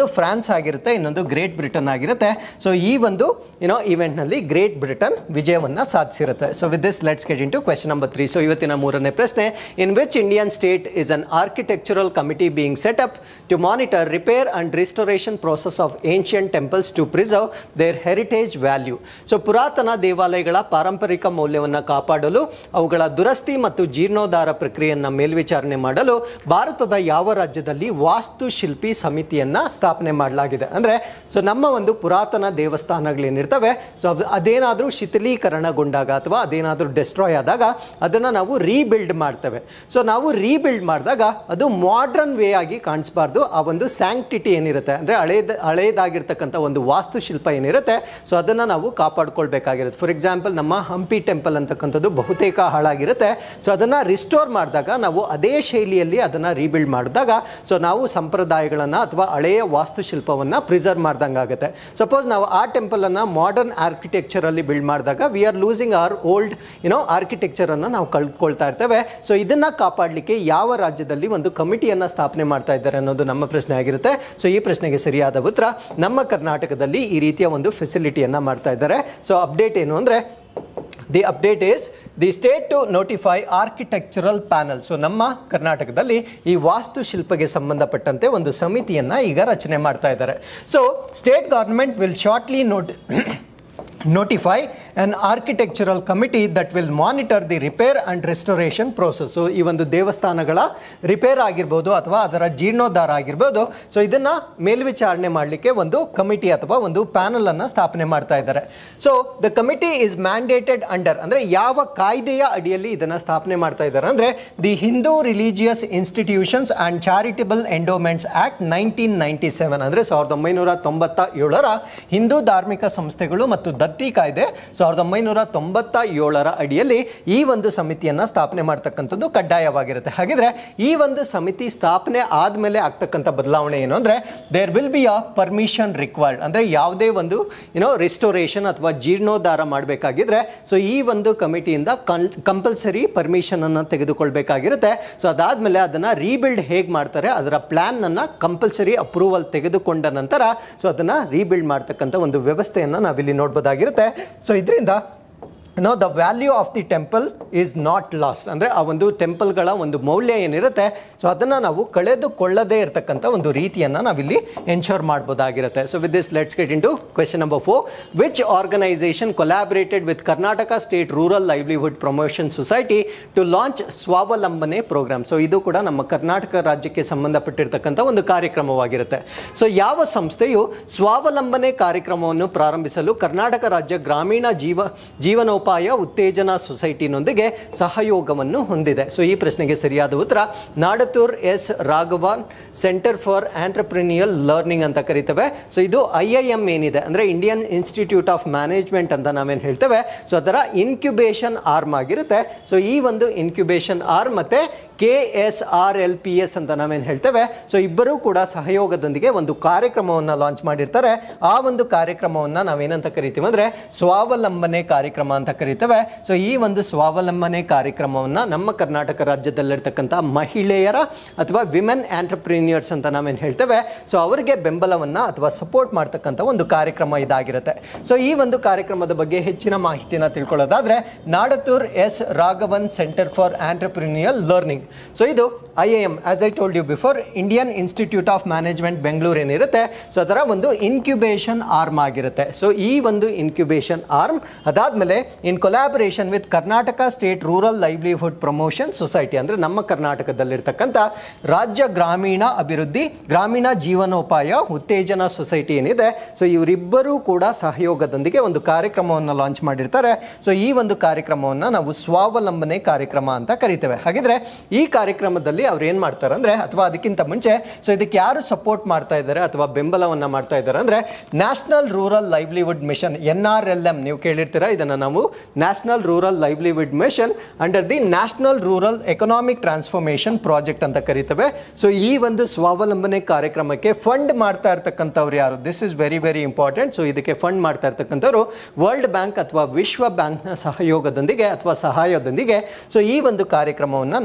ಫ್ರಾನ್ಸ್ ಆಗಿರುತ್ತೆ ಇನ್ನೊಂದು ಗ್ರೇಟ್ ಬ್ರಿಟನ್ ಆಗಿರುತ್ತೆ ಸೊ ಈ ಒಂದು ಯುನೋ ಇವೆಂಟ್ನಲ್ಲಿ ಗ್ರೇಟ್ ಬ್ರಿಟನ್ ವಿಜಯವನ್ನು ಸಾಧಿಸಿರುತ್ತೆ so with this let's get into question number three so ಇವತ್ತಿನ ಮೂರನೇ ಪ್ರಶ್ನೆ in which Indian state is an architectural committee being set up to monitor repair and restoration process of ancient temples to preserve their heritage value so ಪುರಾತನ ದೇವಾಲಯಗಳ ಪಾರಂಪರಿಕ ಮೌಲ್ಯವನ್ನು ಕಾಪಾಡಲು ಅವುಗಳ ದುರಸ್ತಿ ಮತ್ತು ಜೀರ್ಣೋದ್ಧಾರ ಪ್ರಕ್ರಿಯೆಯನ್ನು ಮೇಲ್ವಿಚಾರಣೆ ಮಾಡಲು ಭಾರತದ ಯಾವ ರಾಜ್ಯದಲ್ಲಿ ವಾಸ್ತುಶಿಲ್ಪಿ ಸಮಿತಿಯನ್ನ ಸ್ಥಾಪನೆ ಮಾಡಲಾಗಿದೆ ಅಂದ್ರೆ ಸೊ ನಮ್ಮ ಒಂದು ಪುರಾತನ ದೇವಸ್ಥಾನಗಳೇನಿರ್ತವೆ ಸೊ ಅದು ಅದೇನಾದರೂ ಶಿಥಿಲೀಕರಣಗೊಂಡಾಗ ಅಥವಾ ಅದೇನಾದರೂ ಡೆಸ್ಟ್ರಾಯ್ ಆದಾಗ ಅದನ್ನ ನಾವು ರೀಬಿಲ್ಡ್ ಮಾಡ್ತೇವೆ ಸೊ ನಾವು ರೀಬಿಲ್ಡ್ ಮಾಡಿದಾಗ ಅದು ಮಾಡ್ರನ್ ವೇ ಆಗಿ ಕಾಣಿಸಬಾರ್ದು ಆ ಒಂದು ಸ್ಯಾಂಕ್ಟಿಟಿ ಏನಿರುತ್ತೆ ಅಂದ್ರೆ ಹಳೇದ ಹಳೇದಾಗಿರ್ತಕ್ಕಂಥ ಒಂದು ವಾಸ್ತುಶಿಲ್ಪ ಏನಿರುತ್ತೆ ಸೊ ಅದನ್ನ ನಾವು ಕಾಪಾಡ್ಕೊಳ್ಬೇಕಾಗಿರುತ್ತೆ ಫಾರ್ ಎಕ್ಸಾಂಪಲ್ ನಮ್ಮ ಹಂಪಿ ಟೆಂಪಲ್ ಅಂತಕ್ಕಂಥದ್ದು ಬಹುತೇಕ ಹಾಳಾಗಿರುತ್ತೆ ಸೊ ಅದನ್ನ ರಿಸ್ಟೋರ್ ಮಾಡಿದಾಗ ನಾವು ಅದೇ ಶೈಲಿಯಲ್ಲಿ ಅದನ್ನ ರೀಬಿಲ್ಡ್ ಮಾಡಿದಾಗ ಸೊ ನಾವು ಸಂಪ್ರದಾಯಗಳನ್ನ ಅಥವಾ ಹಳೆಯ ವಾಸ್ತುಶಿಲ್ಪವನ್ನ ಪ್ರಿಸರ್ವ್ ಮಾಡ್ದಂಗೆ ಆಗುತ್ತೆ ಸಪೋಸ್ ನಾವು ಆ ಟೆಂಪಲ್ ಅನ್ನ ಮಾಡರ್ನ್ ಆರ್ಕಿಟೆಕ್ಚರ್ ಅಲ್ಲಿ ಬಿಲ್ಡ್ ಮಾಡಿದಾಗ we are losing our old you know architecture ಅನ್ನ ನಾವು ಕಳ್ಕೊಳ್ತಾ ಇರ್ತೇವೆ ಸೊ ಇದನ್ನ ಕಾಪಾಡಲಿಕ್ಕೆ ಯಾವ ರಾಜ್ಯದಲ್ಲಿ ಒಂದು ಕಮಿಟಿಯನ್ನ ಸ್ಥಾಪನೆ ಮಾಡ್ತಾ ಇದ್ದಾರೆ ಅನ್ನೋದು ನಮ್ಮ ಪ್ರಶ್ನೆ ಆಗಿರುತ್ತೆ ಸೊ ಈ ಪ್ರಶ್ನೆಗೆ ಸರಿಯಾದ ಉತ್ತರ ನಮ್ಮ ಕರ್ನಾಟಕದಲ್ಲಿ ಈ ರೀತಿಯ ಒಂದು ಫೆಸಿಲಿಟಿಯನ್ನ ಮಾಡ್ತಾ ಇದ್ದಾರೆ ಸೊ ಅಪ್ಡೇಟ್ ಏನು ಅಂದ್ರೆ the update is the state to notify architectural panel so ನಮ್ಮ ಕರ್ನಾಟಕದಲ್ಲಿ ಈ ವಾಸ್ತುಶಿಲ್ಪಗೆ ಸಂಬಂಧಪಟ್ಟಂತೆ ಒಂದು ಸಮಿತಿಯನ್ನ ಈಗ ರಚನೆ ಮಾಡ್ತಾ ಇದ್ದಾರೆ so state government will shortly note notify an architectural committee that will monitor the repair and restoration process so ಈ ಒಂದು ದೇವಸ್ಥಾನಗಳ ರಿಪೇರ್ ಆಗಿರ್ಬೋದು ಅಥವಾ ಅದರ ಜೀರ್ಣೋದ್ಧಾರ ಆಗಿರ್ಬೋದು ಸೊ ಇದನ್ನ ಮೇಲ್ವಿಚಾರಣೆ ಮಾಡಲಿಕ್ಕೆ ಒಂದು ಕಮಿಟಿ ಅಥವಾ ಒಂದು ಪ್ಯಾನಲ್ ಅನ್ನ ಸ್ಥಾಪನೆ ಮಾಡ್ತಾ ಇದ್ದಾರೆ so the committee is mandated under ಅಂದ್ರೆ ಯಾವ ಕಾಯ್ದೆಯ ಅಡಿಯಲ್ಲಿ ಇದನ್ನ ಸ್ಥಾಪನೆ ಮಾಡ್ತಾ ಇದ್ದಾರೆ ಅಂದ್ರೆ the Hindu religious institutions and charitable endowments act nineteen ninety seven ಅಂದ್ರೆ ಸಾವಿರದ ಒಂಬೈನೂರ ತೊಂಬತ್ತ ಏಳರ ಹಿಂದೂ ಧಾರ್ಮಿಕ ಸಂಸ್ಥೆಗಳು ಮತ್ತು ದತ್ತಿ ಕಾಯ್ದೆ ಸಾವಿರದ ಒಂಬೈನೂರ ತೊಂಬತ್ತ ಏಳರ ಅಡಿಯಲ್ಲಿ ಈ ಒಂದು ಸಮಿತಿಯನ್ನ ಸ್ಥಾಪನೆ ಮಾಡ್ತಕ್ಕಂಥದ್ದು ಕಡ್ಡಾಯವಾಗಿರುತ್ತೆ ಹಾಗಿದ್ರೆ ಈ ಒಂದು ಸಮಿತಿ ಸ್ಥಾಪನೆ ಆದ್ಮೇಲೆ ಆಗ್ತಕ್ಕಂಥ ಬದಲಾವಣೆ ಏನು ಅಂದ್ರೆ there will be a permission required ಅಂದ್ರೆ ಯಾವುದೇ ಒಂದು ಏನೋ ರಿಸ್ಟೋರೇಷನ್ ಅಥವಾ ಜೀರ್ಣೋದ್ಧಾರ ಮಾಡಬೇಕಾಗಿದ್ರೆ ಸೊ ಈ ಒಂದು ಕಮಿಟಿಯಿಂದ ಕಂಪಲ್ಸರಿ ಪರ್ಮಿಷನ್ ಅನ್ನ ತೆಗೆದುಕೊಳ್ಬೇಕಾಗಿರುತ್ತೆ ಸೊ ಅದಾದ್ಮೇಲೆ ಅದನ್ನ ರೀಬಿಲ್ಡ್ ಹೇಗೆ ಮಾಡ್ತಾರೆ ಅದರ ಪ್ಲಾನ್ ಅನ್ನ ಕಂಪಲ್ಸರಿ ಅಪ್ರೂವಲ್ ತೆಗೆದುಕೊಂಡ ನಂತರ ಸೊ ಅದನ್ನ ರೀಬಿಲ್ಡ್ ಮಾಡ್ತಕ್ಕಂಥ ಒಂದು ವ್ಯವಸ್ಥೆಯನ್ನ ನಾವಿಲ್ಲಿ ನೋಡ್ಬೋದಾಗಿರುತ್ತೆ ಸೊ ಇದರಿಂದ no the value of the temple is not lost ಅಂದರೆ ಆ ಒಂದು ಟೆಂಪಲ್ಗಳ ಒಂದು ಮೌಲ್ಯ ಏನಿರುತ್ತೆ ಸೊ ಅದನ್ನು ನಾವು ಕಳೆದುಕೊಳ್ಳದೇ ಇರತಕ್ಕಂಥ ಒಂದು ರೀತಿಯನ್ನು ನಾವಿಲ್ಲಿ ಎನ್ಶೋರ್ ಮಾಡ್ಬೋದಾಗಿರುತ್ತೆ so with this let's get into question number four which organisation collaborated with Karnataka state rural livelihood promotion society to launch Swavalambane programme so ಇದು ಕೂಡ ನಮ್ಮ ಕರ್ನಾಟಕ ರಾಜ್ಯಕ್ಕೆ ಸಂಬಂಧಪಟ್ಟಿರ್ತಕ್ಕಂಥ ಒಂದು ಕಾರ್ಯಕ್ರಮವಾಗಿರುತ್ತೆ ಸೊ ಯಾವ ಸಂಸ್ಥೆಯು ಸ್ವಾವಲಂಬನೆ ಕಾರ್ಯಕ್ರಮವನ್ನು ಪ್ರಾರಂಭಿಸಲು ಕರ್ನಾಟಕ ರಾಜ್ಯ ಗ್ರಾಮೀಣ ಜೀವ ಜೀವನೋಪಾಯ ಉತ್ತೇಜನ ಸೊಸೈಟಿನೊಂದಿಗೆ ಸಹಯೋಗವನ್ನು ಹೊಂದಿದೆ ಸೊ ಈ ಪ್ರಶ್ನೆಗೆ ಸರಿಯಾದ ಉತ್ತರ Nadathur S Raghavan centre for entrepreneurial learning ಅಂತ ಕರಿತೇವೆ ಸೊ ಇದು ಐ ಐ ಎಂ ಏನಿದೆ ಅಂದ್ರೆ ಇಂಡಿಯನ್ ಇನ್ಸ್ಟಿಟ್ಯೂಟ್ ಆಫ್ ಮ್ಯಾನೇಜ್ಮೆಂಟ್ ಅಂತ ನಾವೇನು ಹೇಳ್ತೇವೆ ಸೊ ಅದರ ಇನ್ಕ್ಯುಬೇಷನ್ ಆರ್ಮ್ ಆಗಿರುತ್ತೆ ಸೊ ಈ ಒಂದು ಇನ್ಕ್ಯುಬೇಷನ್ ಆರ್ಮ್ ಮತ್ತೆ K S R L P S ಅಂತ ನಾವೇನು ಹೇಳ್ತೇವೆ ಸೊ ಇಬ್ಬರೂ ಕೂಡ ಸಹಯೋಗದೊಂದಿಗೆ ಒಂದು ಕಾರ್ಯಕ್ರಮವನ್ನು ಲಾಂಚ್ ಮಾಡಿರ್ತಾರೆ ಆ ಒಂದು ಕಾರ್ಯಕ್ರಮವನ್ನು ನಾವೇನಂತ ಕರಿತೀವಿ ಅಂದ್ರೆ ಸ್ವಾವಲಂಬನೆ ಕಾರ್ಯಕ್ರಮ ಅಂತ ಕರಿತೇವೆ ಸೊ ಈ ಒಂದು ಸ್ವಾವಲಂಬನೆ ಕಾರ್ಯಕ್ರಮವನ್ನು ನಮ್ಮ ಕರ್ನಾಟಕ ರಾಜ್ಯದಲ್ಲಿರ್ತಕ್ಕಂಥ ಮಹಿಳೆಯರ ಅಥವಾ ವಿಮೆನ್ ಆಂಟರ್ಪ್ರೀನಿಯರ್ಸ್ ಅಂತ ನಾವೇನು ಹೇಳ್ತೇವೆ ಸೊ ಅವರಿಗೆ ಬೆಂಬಲವನ್ನು ಅಥವಾ ಸಪೋರ್ಟ್ ಮಾಡ್ತಕ್ಕಂಥ ಒಂದು ಕಾರ್ಯಕ್ರಮ ಇದಾಗಿರುತ್ತೆ ಸೊ ಈ ಒಂದು ಕಾರ್ಯಕ್ರಮದ ಬಗ್ಗೆ ಹೆಚ್ಚಿನ ಮಾಹಿತಿನ ತಿಳ್ಕೊಳ್ಳೋದಾದ್ರೆ Nadathur S Raghavan centre for entrepreneurial learning so ಇದು I A M as I told you before Indian institute of management Bengaluru ಏನಿರುತ್ತೆ ಸೊ ಅದರ ಒಂದು ಇನ್ಕ್ಯುಬೇಷನ್ ಆರ್ಮ್ ಆಗಿರುತ್ತೆ ಸೊ ಈ ಒಂದು ಇನ್ಕ್ಯುಬೇಷನ್ ಆರ್ಮ್ ಅದಾದ್ಮೇಲೆ in collaboration with Karnataka state rural livelihood promotion society ಅಂದ್ರೆ ನಮ್ಮ ಕರ್ನಾಟಕದಲ್ಲಿರ್ತಕ್ಕಂಥ ರಾಜ್ಯ ಗ್ರಾಮೀಣ ಅಭಿವೃದ್ಧಿ ಗ್ರಾಮೀಣ ಜೀವನೋಪಾಯ ಉತ್ತೇಜನ ಸೊಸೈಟಿ ಏನಿದೆ ಸೊ ಇವರಿಬ್ಬರೂ ಕೂಡ ಸಹಯೋಗದೊಂದಿಗೆ ಒಂದು ಕಾರ್ಯಕ್ರಮವನ್ನು ಲಾಂಚ್ ಮಾಡಿರ್ತಾರೆ ಸೊ ಈ ಒಂದು ಕಾರ್ಯಕ್ರಮವನ್ನು ನಾವು ಸ್ವಾವಲಂಬನೆ ಕಾರ್ಯಕ್ರಮ ಅಂತ ಕರಿತೇವೆ ಹಾಗಿದ್ರೆ ಈ ಕಾರ್ಯಕ್ರಮದಲ್ಲಿ ಅವ್ರು ಏನ್ ಮಾಡ್ತಾರೆ ಅಂದ್ರೆ ಅಥವಾ ಅದಕ್ಕಿಂತ ಮುಂಚೆ ಸೊ ಇದಕ್ಕೆ ಯಾರು ಸಪೋರ್ಟ್ ಮಾಡ್ತಾ ಇದ್ದಾರೆ ಅಥವಾ ಬೆಂಬಲವನ್ನ ಮಾಡ್ತಾ ಇದ್ದಾರೆ ಅಂದ್ರೆ national rural livelihood mission N R L M ನೀವು ಕೇಳಿರ್ತೀರಾ ಇದನ್ನ ನಾವು national rural livelihood mission under the national rural economic transformation project ಅಂತ ಕರಿತೇವೆ ಸೊ ಈ ಒಂದು ಸ್ವಾವಲಂಬನೆ ಕಾರ್ಯಕ್ರಮಕ್ಕೆ ಫಂಡ್ ಮಾಡ್ತಾ ಇರ್ತಕ್ಕಂಥವ್ರು ಯಾರು this is very very important so ಇದಕ್ಕೆ ಫಂಡ್ ಮಾಡ್ತಾ ಇರ್ತಕ್ಕಂಥವ್ರು ವರ್ಲ್ಡ್ ಬ್ಯಾಂಕ್ ಅಥವಾ ವಿಶ್ವ ಬ್ಯಾಂಕ್ನ ಸಹಯೋಗದೊಂದಿಗೆ ಅಥವಾ ಸಹಾಯದೊಂದಿಗೆ ಸೊ ಈ ಒಂದು ಕಾರ್ಯಕ್ರಮವನ್ನು ನಮ್ಮ ಕರ್ನಾಟಕ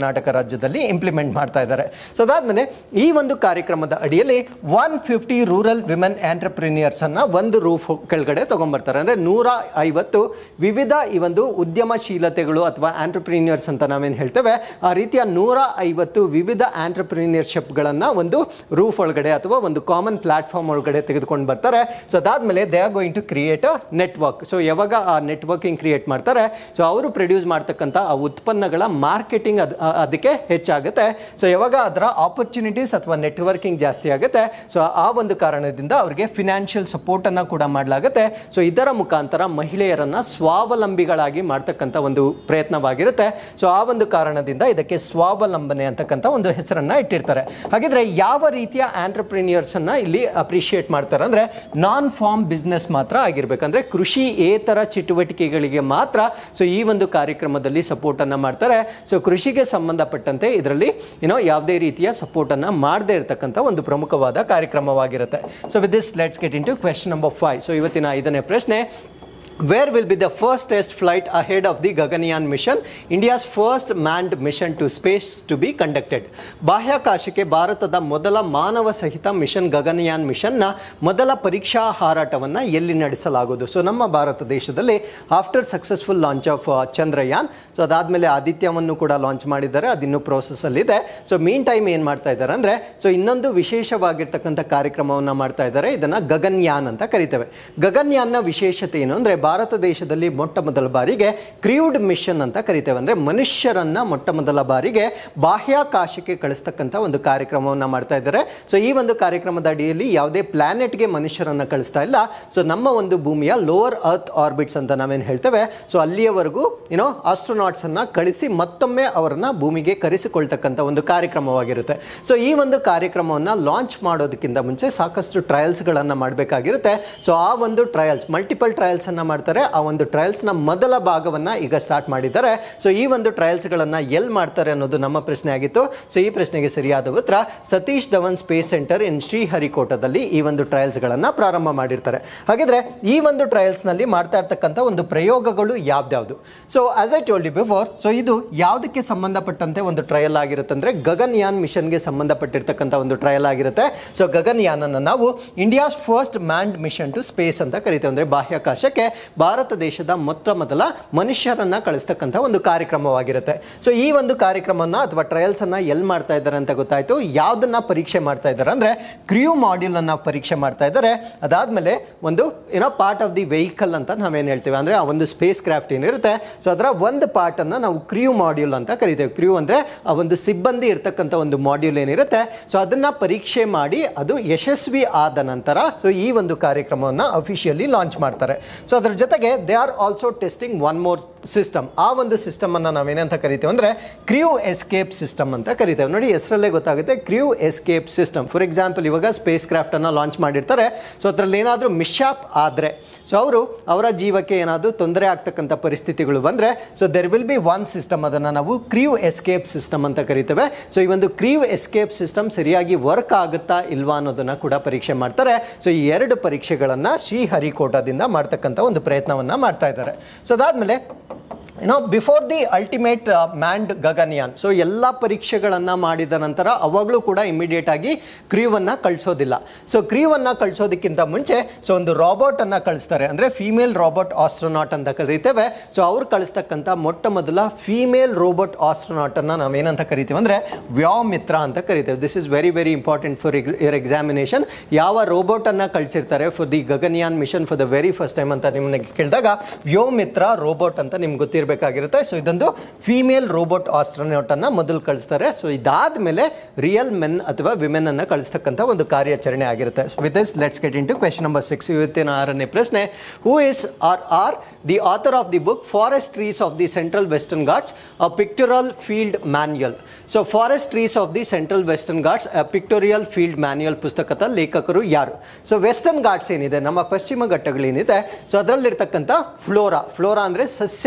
ಕರ್ನಾಟಕ ರಾಜ್ಯದಲ್ಲಿ ಇಂಪ್ಲಿಮೆಂಟ್ ಮಾಡ್ತಾ ಇದ್ದಾರೆ ಸೊ ಅದಾದ್ಮೇಲೆ ಈ ಒಂದು ಕಾರ್ಯಕ್ರಮದ ಅಡಿಯಲ್ಲಿ one fifty rural women entrepreneurs ಅನ್ನ ಒಂದು ರೂಫ್ ಕೆಳಗಡೆ ತಗೊಂಡ್ಬರ್ತಾರೆ ಅಂದ್ರೆ ನೂರ ಐವತ್ತು ವಿವಿಧ ಈ ಒಂದು ಉದ್ಯಮಶೀಲತೆಗಳು ಅಥವಾ ಆಂಟರ್ಪ್ರಿನಿಯರ್ಸ್ ಅಂತ ನಾವೇನು ಹೇಳ್ತೇವೆ ಆ ರೀತಿಯ ನೂರ ಐವತ್ತು ವಿವಿಧ ಆಂಟರ್ಪ್ರಿನಿಯರ್ಶಿಪ್ಗಳನ್ನ ಒಂದು ರೂಫ್ ಒಳಗಡೆ ಅಥವಾ ಒಂದು ಕಾಮನ್ ಪ್ಲಾಟ್ಫಾರ್ಮ್ ಒಳಗಡೆ ತೆಗೆದುಕೊಂಡು ಬರ್ತಾರೆ ಸೊ ಅದಾದ್ಮೇಲೆ they are going to create a network so ಯಾವಾಗ ಆ ನೆಟ್ವರ್ಕಿಂಗ್ ಕ್ರಿಯೇಟ್ ಮಾಡ್ತಾರೆ ಸೊ ಅವರು ಪ್ರೊಡ್ಯೂಸ್ ಮಾಡ್ತಕ್ಕಂಥ ಆ ಉತ್ಪನ್ನಗಳ ಮಾರ್ಕೆಟಿಂಗ್ ಅದ್ ಆ- ಅದಕ್ಕೆ ಹೆಚ್ಚಾಗುತ್ತೆ ಸೊ ಯಾವಾಗ ಅದರ ಆಪರ್ಚುನಿಟೀಸ್ ಅಥವಾ ನೆಟ್ವರ್ಕಿಂಗ್ ಜಾಸ್ತಿ ಆಗುತ್ತೆ ಸೊ ಆ ಒಂದು ಕಾರಣದಿಂದ ಅವರಿಗೆ ಫಿನಾನ್ಷಿಯಲ್ ಸಪೋರ್ಟ್ ಅನ್ನ ಕೂಡ ಮಾಡಲಾಗುತ್ತೆ ಸೊ ಇದರ ಮುಖಾಂತರ ಮಹಿಳೆಯರನ್ನ ಸ್ವಾವಲಂಬಿಗಳಾಗಿ ಮಾಡ್ತಕ್ಕಂಥ ಒಂದು ಪ್ರಯತ್ನವಾಗಿರುತ್ತೆ ಸೊ ಆ ಒಂದು ಕಾರಣದಿಂದ ಇದಕ್ಕೆ ಸ್ವಾವಲಂಬನೆ ಅಂತಕ್ಕಂಥ ಒಂದು ಹೆಸರನ್ನ ಇಟ್ಟಿರ್ತಾರೆ ಹಾಗಿದ್ರೆ ಯಾವ ರೀತಿಯ ಆಂಟರ್ಪ್ರಿನಿಯರ್ಸ್ ಅನ್ನ ಇಲ್ಲಿ ಅಪ್ರಿಷಿಯೇಟ್ ಮಾಡ್ತಾರೆ ಅಂದ್ರೆ ನಾನ್ ಫಾರ್ಮ್ ಬಿಸ್ನೆಸ್ ಮಾತ್ರ ಆಗಿರ್ಬೇಕಂದ್ರೆ ಕೃಷಿ ಏತರ ಚಟುವಟಿಕೆಗಳಿಗೆ ಮಾತ್ರ ಸೊ ಈ ಒಂದು ಕಾರ್ಯಕ್ರಮದಲ್ಲಿ ಸಪೋರ್ಟ್ ಅನ್ನ ಮಾಡ್ತಾರೆ ಸೊ ಕೃಷಿಗೆ ಸಂಬಂಧಪಟ್ಟಂತೆ ಇದರಲ್ಲಿ ಏನೋ ಯಾವುದೇ ರೀತಿಯ ಸಪೋರ್ಟ್ ಅನ್ನ ಮಾಡದೇ ಇರತಕ್ಕಂಥ ಒಂದು ಪ್ರಮುಖವಾದ ಕಾರ್ಯಕ್ರಮವಾಗಿರುತ್ತೆ so with this let's get into question number five so ಇವತ್ತಿನ ಐದನೇ ಪ್ರಶ್ನೆ Where will be the first test flight ahead of the Gaganyaan mission, India's first manned mission to space to be conducted? ಬಾಹ್ಯಾಕಾಶಕ್ಕೆ ಭಾರತದ ಮೊದಲ ಮಾನವ ಸಹಿತ mission Gaganyaan ಮಿಷನ್ನ ಮೊದಲ ಪರೀಕ್ಷಾ ಹಾರಾಟವನ್ನು ಎಲ್ಲಿ ನಡೆಸಲಾಗುವುದು ಸೊ ನಮ್ಮ ಭಾರತ ದೇಶದಲ್ಲಿ after successful launch of Chandrayaan so ಅದಾದಮೇಲೆ ಆದಿತ್ಯವನ್ನು ಕೂಡ ಲಾಂಚ್ ಮಾಡಿದ್ದಾರೆ ಅದಿನ್ನೂ ಪ್ರೋಸೆಸ್ಸಲ್ಲಿದೆ ಸೊ ಮೀನ್ ಟೈಮ್ ಏನು ಮಾಡ್ತಾ ಇದ್ದಾರೆ ಅಂದರೆ ಸೊ ಇನ್ನೊಂದು ವಿಶೇಷವಾಗಿರ್ತಕ್ಕಂಥ ಕಾರ್ಯಕ್ರಮವನ್ನು ಮಾಡ್ತಾ ಇದ್ದಾರೆ ಇದನ್ನು ಗಗನ್ಯಾನ್ ಅಂತ ಕರಿತೇವೆ ಗಗನ್ಯಾನ್ನ ವಿಶೇಷತೆ ಏನು ಅಂದರೆ ಭಾರತ ದೇಶದಲ್ಲಿ ಮೊಟ್ಟ ಮೊದಲ ಬಾರಿಗೆ ಕ್ರಿಯೂಡ್ ಮಿಷನ್ ಅಂತ ಕರಿತೇವೆ ಅಂದರೆ ಮನುಷ್ಯರನ್ನ ಮೊಟ್ಟ ಮೊದಲ ಬಾರಿಗೆ ಬಾಹ್ಯಾಕಾಶಕ್ಕೆ ಕಳಿಸ್ತಕ್ಕಂಥ ಒಂದು ಕಾರ್ಯಕ್ರಮವನ್ನು ಮಾಡ್ತಾ ಇದ್ದಾರೆ ಸೊ ಈ ಒಂದು ಕಾರ್ಯಕ್ರಮದ ಅಡಿಯಲ್ಲಿ ಯಾವುದೇ ಪ್ಲಾನೆಟ್ಗೆ ಮನುಷ್ಯರನ್ನ ಕಳಿಸ್ತಾ ಇಲ್ಲ ಸೊ ನಮ್ಮ ಒಂದು ಭೂಮಿಯ ಲೋವರ್ ಅರ್ತ್ ಆರ್ಬಿಟ್ಸ್ ಅಂತ ನಾವೇನು ಹೇಳ್ತೇವೆ ಸೊ ಅಲ್ಲಿಯವರೆಗೂ ಏನೋ ಆಸ್ಟ್ರೋನಾಟ್ಸ್ ಅನ್ನ ಕಳಿಸಿ ಮತ್ತೊಮ್ಮೆ ಅವರನ್ನ ಭೂಮಿಗೆ ಕರೆಸಿಕೊಳ್ತಕ್ಕಂಥ ಒಂದು ಕಾರ್ಯಕ್ರಮವಾಗಿರುತ್ತೆ ಸೊ ಈ ಒಂದು ಕಾರ್ಯಕ್ರಮವನ್ನು ಲಾಂಚ್ ಮಾಡೋದಕ್ಕಿಂತ ಮುಂಚೆ ಸಾಕಷ್ಟು ಟ್ರಯಲ್ಸ್ಗಳನ್ನು ಮಾಡಬೇಕಾಗಿರುತ್ತೆ ಸೊ ಆ ಒಂದು ಟ್ರಯಲ್ಸ್ ಮಲ್ಟಿಪಲ್ ಟ್ರಯಲ್ಸ್ ಅನ್ನ ಮಾಡ್ತಾರೆ ಆ ಒಂದು ಟ್ರಯಲ್ಸ್ ನ ಮೊದಲ ಭಾಗವನ್ನ ಈಗ ಸ್ಟಾರ್ಟ್ ಮಾಡಿದ್ದಾರೆ ಸೊ ಈ ಒಂದು ಟ್ರಯಲ್ಸ್ ಗಳನ್ನ ಎಲ್ಲಿ ಮಾಡ್ತಾರೆ ಅನ್ನೋದು ನಮ್ಮ ಪ್ರಶ್ನೆ ಆಗಿತ್ತು ಸೊ ಈ ಪ್ರಶ್ನೆಗೆ ಸರಿಯಾದ ಉತ್ತರ Satish Dhawan space centre in ಶ್ರೀಹರಿಕೋಟದಲ್ಲಿ ಈ ಒಂದು ಟ್ರಯಲ್ಸ್ ಗಳನ್ನ ಪ್ರಾರಂಭ ಮಾಡಿರ್ತಾರೆ ಹಾಗಿದ್ರೆ ಈ ಒಂದು ಟ್ರಯಲ್ಸ್ ನಲ್ಲಿ ಮಾಡ್ತಾ ಇರ್ತಕ್ಕಂಥ ಒಂದು ಪ್ರಯೋಗಗಳು ಯಾವ್ದ್ಯಾವ್ದು so as I told before so ಇದು ಯಾವುದಕ್ಕೆ ಸಂಬಂಧಪಟ್ಟಂತೆ ಒಂದು ಟ್ರಯಲ್ ಆಗಿರುತ್ತೆ ಅಂದ್ರೆ ಗಗನ್ಯಾನ್ ಮಿಷನ್ಗೆ ಸಂಬಂಧಪಟ್ಟಿರ್ತಕ್ಕಂಥ ಒಂದು ಟ್ರಯಲ್ ಆಗಿರುತ್ತೆ ಸೊ ಗಗನ್ಯಾನ್ ಅನ್ನ ನಾವು India's first manned mission to space ಅಂತ ಕರಿತೇವೆ ಅಂದ್ರೆ ಬಾಹ್ಯಾಕಾಶಕ್ಕೆ ಭಾರತ ದೇಶದ ಮೊತ್ತ ಮೊದಲ ಮನುಷ್ಯರನ್ನ ಕಳಿಸ್ತಕ್ಕಂಥ ಒಂದು ಕಾರ್ಯಕ್ರಮವಾಗಿರುತ್ತೆ ಸೊ ಈ ಒಂದು ಕಾರ್ಯಕ್ರಮನ ಅಥವಾ ಟ್ರಯಲ್ಸ್ ಅನ್ನ ಎಲ್ಲಿ ಮಾಡ್ತಾ ಇದ್ದಾರೆ ಅಂತ ಗೊತ್ತಾಯ್ತು ಯಾವ್ದನ್ನ ಪರೀಕ್ಷೆ ಮಾಡ್ತಾ ಇದ್ದಾರೆ ಅಂದ್ರೆ ಕ್ರಿಯೂ ಮಾಡ್ಯೂಲ್ ಅನ್ನ ಪರೀಕ್ಷೆ ಮಾಡ್ತಾ ಇದ್ದಾರೆ ಅದಾದ್ಮೇಲೆ ಒಂದು ಏನೋ ಪಾರ್ಟ್ ಆಫ್ ದಿ ವೆಹಿಕಲ್ ಅಂತ ನಾವೇನು ಹೇಳ್ತೇವೆ ಅಂದ್ರೆ ಆ ಒಂದು ಸ್ಪೇಸ್ ಕ್ರಾಫ್ಟ್ ಏನಿರುತ್ತೆ ಸೊ ಅದರ ಒಂದು ಪಾರ್ಟ್ ಅನ್ನ ನಾವು ಕ್ರಿಯೂ ಮಾಡ್ಯೂಲ್ ಅಂತ ಕರಿತೇವೆ ಕ್ರಿಯೂ ಅಂದ್ರೆ ಆ ಒಂದು ಸಿಬ್ಬಂದಿ ಇರ್ತಕ್ಕಂಥ ಒಂದು ಮಾಡ್ಯೂಲ್ ಏನಿರುತ್ತೆ ಸೊ ಅದನ್ನ ಪರೀಕ್ಷೆ ಮಾಡಿ ಅದು ಯಶಸ್ವಿ ಆದ ನಂತರ ಸೊ ಈ ಒಂದು ಕಾರ್ಯಕ್ರಮವನ್ನ ಅಫಿಷಿಯಲಿ ಲಾಂಚ್ ಮಾಡ್ತಾರೆ ಸೊ ಅದ್ರ ಜೊತೆಗೆ they are also testing one more system ಆ ಒಂದು ಸಿಸ್ಟಮ್ ಅನ್ನ ನಾವೇನಂತ ಕರಿತೇವೆ ಅಂದ್ರೆ ಕ್ರಿಯೂ ಎಸ್ಕೇಪ್ ಸಿಸ್ಟಮ್ ಅಂತ ಕರಿತೇವೆ ನೋಡಿ ಹೆಸರಲ್ಲೇ ಗೊತ್ತಾಗುತ್ತೆ crew escape system for example ಇವಾಗ ಸ್ಪೇಸ್ ಕ್ರಾಫ್ಟ್ ಅನ್ನ ಲಾಂಚ್ ಮಾಡಿರ್ತಾರೆ ಸೊ ಅದ್ರಲ್ಲಿ ಏನಾದರೂ ಮಿಶಾಪ್ ಆದ್ರೆ ಸೊ ಅವರು ಅವರ ಜೀವಕ್ಕೆ ಏನಾದರೂ ತೊಂದರೆ ಆಗ್ತಕ್ಕಂಥ ಪರಿಸ್ಥಿತಿಗಳು ಬಂದ್ರೆ so there will be one system ಅದನ್ನ ನಾವು ಕ್ರಿಯೂ ಎಸ್ಕೇಪ್ ಸಿಸ್ಟಮ್ ಅಂತ ಕರಿತೇವೆ ಸೊ ಈ ಒಂದು ಕ್ರಿಯೂ ಎಸ್ಕೇಪ್ ಸಿಸ್ಟಮ್ ಸರಿಯಾಗಿ ವರ್ಕ್ ಆಗುತ್ತಾ ಇಲ್ವಾ ಅನ್ನೋದನ್ನ ಕೂಡ ಪರೀಕ್ಷೆ ಮಾಡ್ತಾರೆ ಸೊ ಈ ಎರಡು ಪರೀಕ್ಷೆಗಳನ್ನ ಶ್ರೀಹರಿಕೋಟದಿಂದ ಮಾಡ್ತಕ್ಕಂಥ ಒಂದು ಪ್ರಯತ್ನವನ್ನ ಮಾಡ್ತಾ ಇದ್ದಾರೆ ಸೊ ಅದಾದ್ಮೇಲೆ ಏನೋ before the ultimate manned Gaganyaan so ಎಲ್ಲ ಪರೀಕ್ಷೆಗಳನ್ನು ಮಾಡಿದ ನಂತರ ಅವಾಗಲೂ ಕೂಡ ಇಮಿಡಿಯೇಟ್ ಆಗಿ ಕ್ರೀವನ್ನ ಕಳಿಸೋದಿಲ್ಲ ಸೊ ಕ್ರೀವನ್ನ ಕಳಿಸೋದಕ್ಕಿಂತ ಮುಂಚೆ ಸೊ ಒಂದು ರಾಬೋಟ್ ಅನ್ನ ಕಳಿಸ್ತಾರೆ ಅಂದ್ರೆ ಫೀಮೇಲ್ ರಾಬೋಟ್ ಆಸ್ಟ್ರೋನಾಟ್ ಅಂತ ಕರಿತೇವೆ ಸೊ ಅವ್ರು ಕಳಿಸ್ತಕ್ಕಂಥ ಮೊಟ್ಟ ಮೊದಲ ಫೀಮೇಲ್ ರೋಬೋಟ್ ಆಸ್ಟ್ರೋನಾಟ್ ಅನ್ನ ನಾವೇನಂತ ಕರಿತೀವಿ ಅಂದ್ರೆ ವ್ಯೋಮಿತ್ರ ಅಂತ ಕರಿತೇವೆ this is very very important for your examination ಯಾವ ರೋಬೋಟ್ ಅನ್ನ ಕಳಿಸಿರ್ತಾರೆ for the Gaganyaan mission for the very first time ಅಂತ ನಿಮ್ಮನ್ನ ಕೇಳಿದಾಗ ವ್ಯೋಮಿತ್ರ ರೋಬೋಟ್ ಅಂತ ನಿಮ್ಗೆ ಗೊತ್ತಿರಬೇಕಾಗಿರುತ್ತೆ ಸೊ ಇದೊಂದು ಫೀಮೇಲ್ ರೋಬೋಟ್ ಆಸ್ಟ್ರೋನಾಟ್ ಅನ್ನ ಮೊದಲು ಕಳಿಸ್ತಾರೆ ಸೊ ಇದಾದ್ಮೇಲೆ ರಿಯಲ್ ಮೆನ್ ಅಥವಾ ವಿಮೆನ್ ಅನ್ನ ಕಳಿಸ್ತಕ್ಕಂಥ ಒಂದು ಕಾರ್ಯಾಚರಣೆ ಆಗಿರುತ್ತೆ with this let's get into question number six ಇವತ್ತಿನ ಆರನೇ ಪ್ರಶ್ನೆ who is R R the author of the book forest trees of the central Western Ghats a pictorial field manual so forest trees of the central Western Ghats pictorial field manual ಪುಸ್ತಕದ ಲೇಖಕರು ಯಾರು so Western Ghats ಏನಿದೆ ನಮ್ಮ ಪಶ್ಚಿಮ ಘಟ್ಟಗಳೇನಿದೆ so ಅದರಲ್ಲಿರ್ತಕ್ಕಂಥ flora flora ಅಂದರೆ ಸಸ್ಯವರ್ಗಕ್ಕೆ